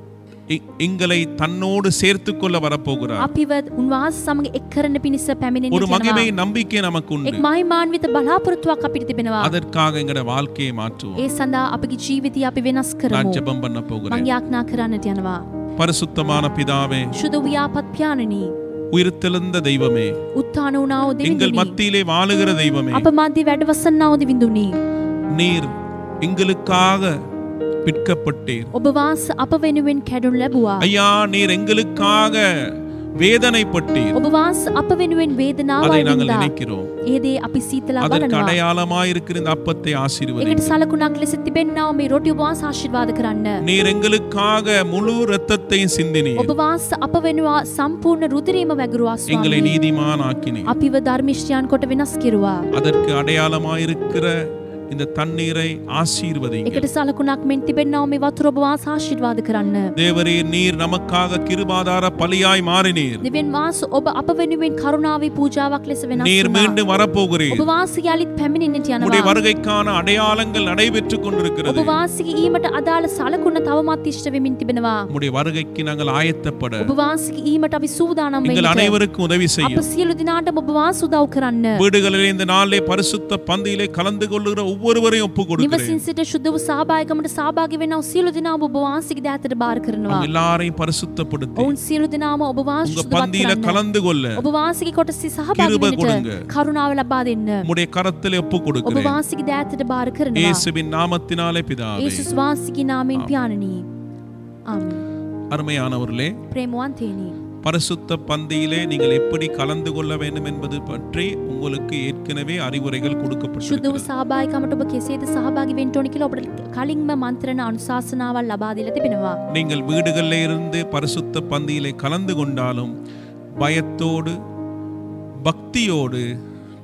எ- எங்களை தன்னோடு சேர்த்துக் கொள்ள வரப்போகிறார் අපිව උන්වහන්සේ සමග එක් කරන පිණිස ஒரு පැමිණෙන්නට மகிமை යනවා. நம்பிக்கை நமக்கு உண்டு එක් මහිමාන්විත බලාපොරොත්තුවක් අපිට තිබෙනවා. அதற்காக எங்களுடைய வாழ்க்கையை மாற்றுவோம் ඒ සඳහා අපගේ ජීවිතය අපි වෙනස් நான் කරමු. ஜெபம் பண்ண මං போகிறேன் යාඥා කරන්නට යනවා. பரிசுத்தமான பிதாவே ශුද්ධ ව්‍යාපත් ඥානනි உயிர்த்தெழுந்த தெய்வமே උත්ථාන වුණා වූ எங்கள் දෙවිඳුනි மத்தியிலே வாழுகிற தெய்வமே අප මැදි වැඩවසන්නා වූ දෙවිඳුනි நீர் எங்களுக்காக பிற்கப்பட்டீர் ඔබ වහන්සේ අප වෙනුවෙන් කැඩුණු ලැබුවා. ஐயா நீர் எங்களுக்காக வேதனைப்பட்டீர் ඔබ වහන්සේ අප වෙනුවෙන් වේදනාව அதை நாங்கள் වින්දා. நினைக்கிறோம் ඒ දේ අපි සීතලා அதற்கு බලනවා. அடையாளமாயிருக்கிற இந்த அப்பத்தை ஆசீர்வதி ඒකට සලකුණක් ලෙස තිබෙන්නා වූ මේ රොටි ඔබ වහන්සේ ආශිර්වාද කරන්න. நீர் எங்களுக்காக முழு இரத்தத்தையும் சிந்தினீர் ඔබ වහන්සේ අප වෙනුවා සම්පූර්ණ රුධිරයම වැගරුවා எங்களை ස්වාමී. நீதிமான் ஆக்கினீர் අපිව ධර්මිෂ්ඨයන් කොට වෙනස් කෙරුවා. அதற்கு அடையாளமாயிருக்கிற இந்த தண்ணீரை ஆசீர்வதிங்க එකට සලකුණක් මෙන් තිබෙන්නා වූ මේ වතුර ඔබ වහන්සේ ආශිර්වාද කරන්න. தேவரே நீர் நமக்காக கிருபாதார பலியாய் மாறினீர் දෙවියන් වහන්සේ ඔබ අප වෙනුවෙන් කරුණාවේ පූජාවක් ලෙස වෙනස් நீர் වුණා. மீண்டும் வரப்போகிறீர் ඔබ වහන්සේ යලිත් පැමිණෙන්නට உடைய යනවා. வருகைக்கான அடையாளங்கள் நடைபெற்றுக் ඔබ கொண்டிருக்கிறது වහන්සේගේ ඊමට අදාළ සලකුණ තවමත් ඉෂ්ට වෙමින් තිබෙනවා. உடைய வருகைக்கு நாங்கள் ஆயத்தப்பட ඔබ වහන්සේගේ ඊමට අපි සූදානම් எங்கள் වෙන්න. அனைவருக்கும் உதவி අප செய்யும் සියලු දිනාටම ඔබ වහන්සේ උදව් කරන්න. வீடுகளிலே இந்த நாளிலே பரிசுத்த பந்தியிலே கலந்து கொள்ளுகிற ஒவ்வொருவரையும் ஒப்பு கொடுக்கிறேன் නිවසින් සිට ශුද්ධ වූ සහභාගිකමට සහභාගී වෙනව සියලු දෙනාම ඔබ වහන්සේගේ දෑතට බාර කරනවා. அவங்க எல்லாரையும் பரிசுத்தப்படுத்தி ඔවුන් සියලු දෙනාම ඔබ වහන්සේ உங்க සුදුවත් பந்தியில කරන්න. கலந்து கொள்ள ඔබ වහන්සේගේ කොටසේ සහභාගී கிருபை கொடுங்க. වෙන්නට කරුණාව ලබා දෙන්න. உம்முடைய கரத்திலே ஒப்பு ඔබ கொடுக்கிறேன் වහන්සේගේ දෑතට බාර කරනවා. இயேசுவின் நாமத்தினாலே பிதாவே ඒසුස් වහන්සේගේ නාමයෙන් පියාණනි. ආමේන්. அருமையானவர்களே ප්‍රේමවන්තේනි. பரிசுத்த பந்தியிலே நீங்கள் எப்படி கலந்து கொள்ள வேண்டும் என்பது பற்றி உங்களுக்கு ஏற்கனவே அறிவுரைகள் ශුද්ධ වූ கொடுக்கப்பட்டிருக்கிறது සහභාගිකමට ඔබ කෙසේද සහභාගී වෙන්න ඕන කියලා ඔබට කලින්ම මන්ත්‍රණ අනුශාසනාවල් ලබා දීලා තිබෙනවා. நீங்கள் வீடுகளில் இருந்து பரிசுத்த பந்தியிலே கலந்து கொண்டாலும் பயத்தோடு பக்தியோடு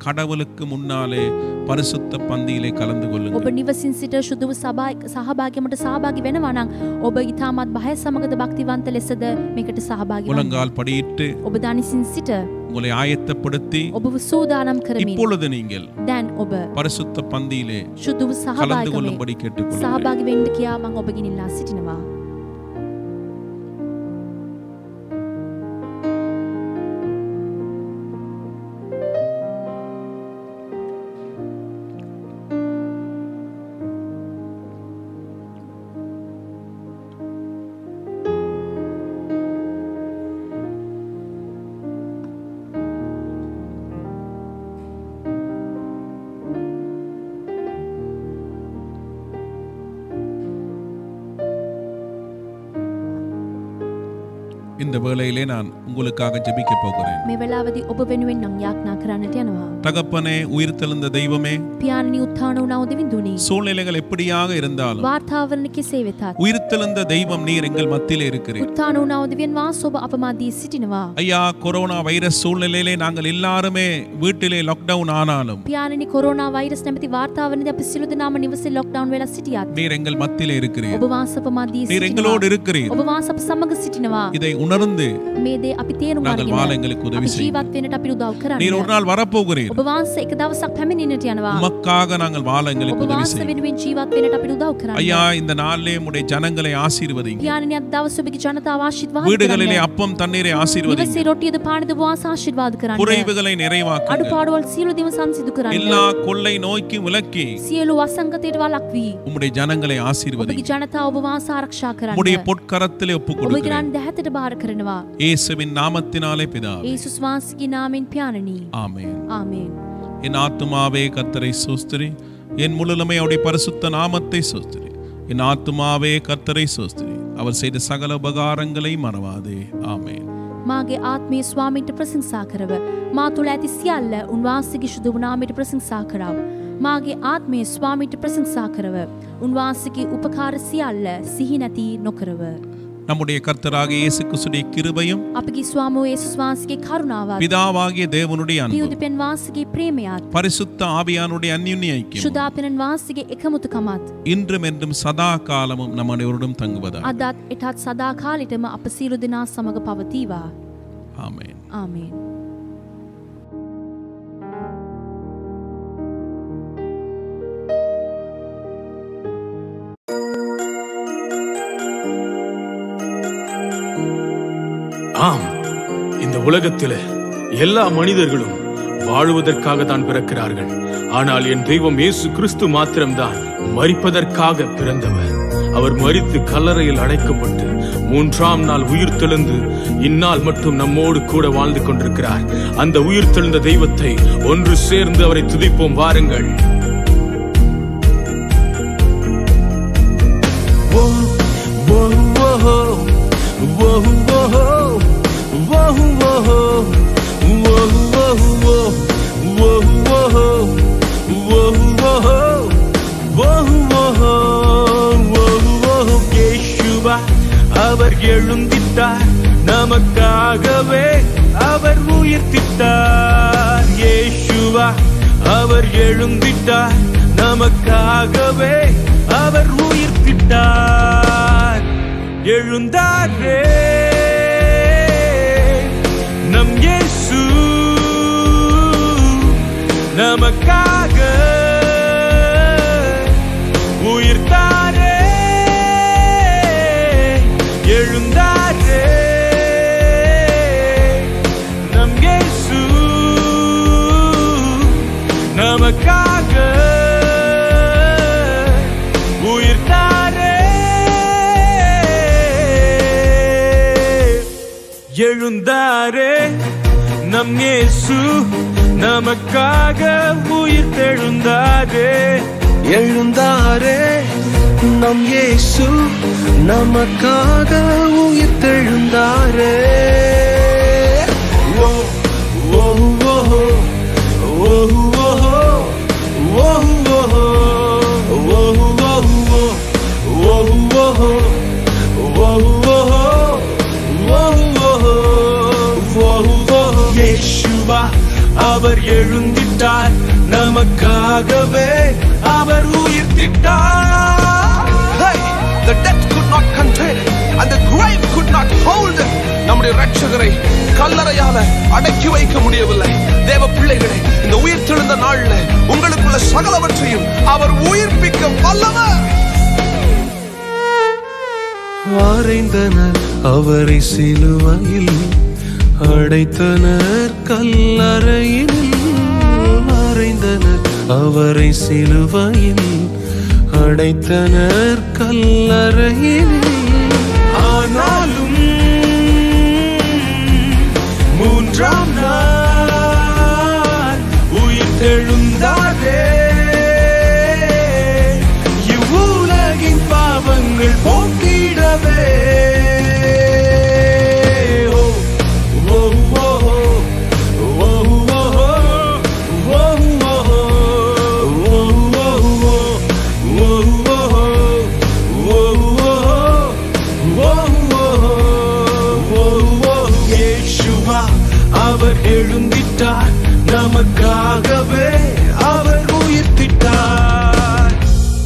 கடவுளுக்கு முன்னாலே பரிசுத்த பந்தியிலே கலந்து ඔබ கொள்ளுங்கள் නිවසින් සිට ශුදුව සභා සහභාගමට සහභාගි වෙනවා නම් ඔබ ඉතාමත් බය සමගද භක්තිවන්ත ලෙසද මේකට සහභාගි වන්න. முழங்கால் படியிட்டு ඔබ දනිසින් සිට உங்களை ஆயத்தப்படுத்தி ඔබ සූදානම් කරමින් இப்பொழுது நீங்கள் දැන් ඔබ பரிசுத்த பந்தியிலே ශුදුව கலந்து සහභාගි கொள்ளும்படி கேட்டுக்கொள்ளுங்கள் සහභාගි වෙන්න කියා මං ඔබගෙන් ඉල්ලා සිටිනවා. இந்த வேளையிலே நான் உங்களுக்காக ஜெபிக்க போகிறேன் මේ වෙලාවදී ඔබ වෙනුවෙන් නම් යාඥා කරන්නට යනවා. தகப்பனே உயிர்த்தெழுந்த தெய்வமே පියාණනි උත්ථාන වුණා දෙවිඳුනි. சூழ்நிலைகள் எப்படியாக இருந்தாலும் වාර්තාවරණ කෙසේ වෙතත් உயிர்த்தெழுந்த தெய்வம் நீர் எங்கள் மத்தியிலே இருக்கிறீர் උත්ථාන වුණා දෙවියන් වහන්සේ ඔබ අප මැදී සිටිනවා. ஐயா கொரோனா வைரஸ் சூழ்நிலையிலே நாங்கள் எல்லாருமே வீட்டிலே லாக்டவுன் ஆனாலும் පියාණනි කොරෝනා වෛරස් නැමැති වාර්තාවරණදී අපි සියලු දෙනාම නිවසේ ලොක්ඩවුන් වෙලා සිටියත් நீர் எங்கள் மத்தியிலே இருக்கிறீர் ඔබ වහන්සේ අප මැදී நீர் எங்களோடு இருக்கிறீர் ඔබ වහන්සේ අප සමග සිටිනවා. இதை உணர்ந்து මේ දේ අපි තේරුම් நாங்கள் வாழ අරගෙන எங்களுக்கு உதவி අපි செய்யும் ජීවත් වෙන්නට අපි උදව් நீர் ஒரு කරන්න. நாள் வரப்போகிறீர் ඔබ වහන්සේ එක දවසක් පැමිණෙන්නට යනවා. உமக்காக நாங்கள் வாழ ඔබ எங்களுக்கு உதவி වහන්සේ செய்யும் වෙනුවෙන් ජීවත් වෙන්නට අපි උදව් කරන්න. ஐயா இந்த நாளிலே உடைய ஜனங்களை ஆசீர்வதிங்க පියාණනි අද දවසේ ඔබගේ ජනතාව ආශිර්වාද வீடுகளிலே කරන්න. அப்பம் தண்ணீரை ஆசீர்வதிங்க නිවසේ රොටියද පානද වාස ආශිර්වාද කරන්න. குறைவுகளை நிறைவாக்குங்க අඩුපාඩුවල් සියලු දේම සංසිඳු කරන්න. எல்லா கொள்ளை நோய்க்கும் விலக்கி සියලු වසංගතයට වලක් වී உம்முடைய ஜனங்களை ඔබගේ ஆசீர்வதிங்க ජනතාව ඔබ වහන්සේ ආරක්ෂා உம்முடைய කරන්න. பொற்கரத்திலே ஒப்புக் ඔබගේ கொடுக்கிறேன் රන් දැහැතට බාර කරනවා. இயேசுவின் நாமத்தினாலே பிதாவே ඒසුස් වහන්සේගේ නාමෙන් පියාණනි. ஆமென் ආමේන්. என் ஆத்துமாவே கர்த்தரை சோஸ்திரி என் முழுமை அவருடைய பரிசுத்த நாமத்தை சோஸ்திரி என் ஆத்துமாவே கர்த்தரை சோஸ்திரி அவர் செய்த சகல உபகாரங்களை மறவாதே ஆமென் මාගේ ආත්මය ස්වාමීන්ට ප්‍රසිංසා කරව. මා තුළ ඇති සියල්ල උන්වහන්සේගේ ශුදුවනාමයට ප්‍රසිංසා කරව. මාගේ ආත්මය ස්වාමීන්ට ප්‍රසිංසා කරව. උන්වහන්සේගේ උපකාර සියල්ල සිහි නැති නොකරව. நம்முடைய கர்த்தராக இயேசு கிறிஸ்துடைய கிருபையும் අපගේ ස්වාමෝ ඒසුස් වහන්සේගේ කරුණාවත් பிதாவாகிய தேவனுடைய அன்பும் පියුදිපෙන් වහන්සේගේ ප්‍රේමයත් பரிசுத்த ஆவியானுடைய அந்யுன்ய ஐக்கியம் ශුදාපෙනන් වහන්සේගේ එකමුතුකමත් இன்றும் என்றும் சதா காலமும் நம் அனைவருடன் தங்குவதா අදත් එටත් සදා කාලිටම අප සියලු දෙනා සමග පවතිවා. ஆமென் ආමේන්. ஆம் இந்த உலகத்திலே எல்லா மனிதர்களும் வாழுவதற்காக தான் பிறக்கிறார்கள் ஆனால் என் தெய்வம் இயேசு கிறிஸ்து மாத்திரம்தான் மரிப்பதற்காக பிறந்தவர் அவர் மரித்து கல்லறையில் அடைக்கப்பட்டு மூன்றாம் நாள் உயிர் தெழுந்து இந்நாள் மட்டும் நம்மோடு கூட வாழ்ந்து கொண்டிருக்கிறார் அந்த உயிர் தெழுந்த தெய்வத்தை ஒன்று சேர்ந்து அவரை துதிப்போம் வாருங்கள் Whoa, whoa, whoa, whoa, whoa, whoa, whoa, whoa, whoa, whoa, இயேசுவா அவர் எழுந்திட்டார் நமக்காகவே அவர் உயிர்த்திட்டார் இயேசுவா அவர் எழுந்திட்டார் நமக்காகவே அவர் உயிர்த்திட்டார் எழுந்தாரே நம் இயேசு நமக்காக உயிர்த்தாரே எழுந்தாரே நம் இயேசு நமக்காக உயிர்த்தாரே எழுந்தாரே நம் இயேசு நமக்காக உயிர் தெழுந்தாரே எழுந்தாரே நம் இயேசு நமக்காக உயிர் தெழுந்தாரே ஓ ஓ ஓ ஓ ஓ ஓ அவர் எழுந்திட்டார் நமக்காகவே அவர் உயிர்த்திட்டார் Hey, the death could not contain it, and the grave could not hold it. நம்முடைய ரட்சகரை கல்லறையால அடக்கி வைக்க முடியவில்லை தேவ பிள்ளைகளே இந்த உயிர் தெழுந்த நாள்ல உங்களுக்குள்ள சகலவற்றையும் அவர் உயிர்ப்பிக்க வல்லவர் வரைந்தனர் அவரை சிலுவையில் அடைத்தனர் கல்லறையினில் வரைந்தனர் அவரை சிலுவையில் அடைத்தனர் கல்லறையினில் ஆனாலும் மூன்றாம் நாள் உயிர் தெழுந்தாரே இவ்வுலகின் பாவங்கள் போக்கிடவே ஓ, ஓ, ஓ, ஓ, ஓ, ஓ, இயேசுவா அவர் எழுந்திட்டார் நமக்காகவே அவர் உயிர்த்திட்டார்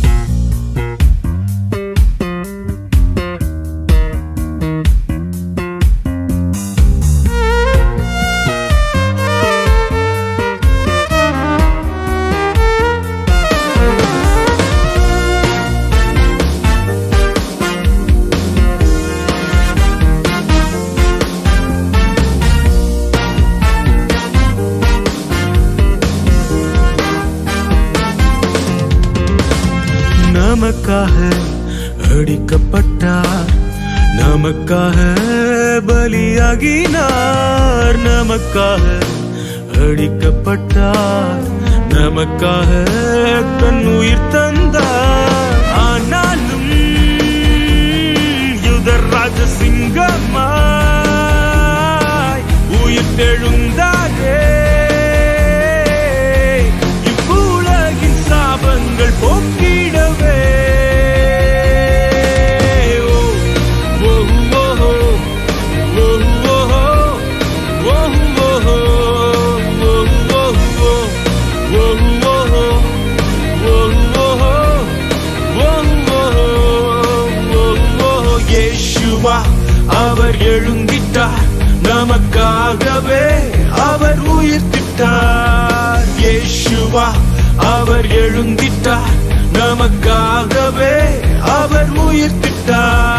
நமக்காக அடிக்கப்பட்டார் நமக்காக பலியாகினார் நமக்காக அடிக்கப்பட்டார் நமக்காக தன் உயிர் தந்தார் ஆனாலும் யுதர் ராஜசிங்கமாய் உயிர் தெழுந்தாரே இவ்வுலகின் சாபங்கள் போக்கிடவே ஓ, ஓ, ஓ, ஓ, ஓ, ஓ, ஓ, ஓ, ஓ, இயேசுவா அவர் எழுந்திட்டார் நமக்காகவே அவர் உயிர்த்திட்டார் இயேசுவா அவர் எழுந்திட்டார் நமக்காகவே அவர் உயிர்த்திட்டார்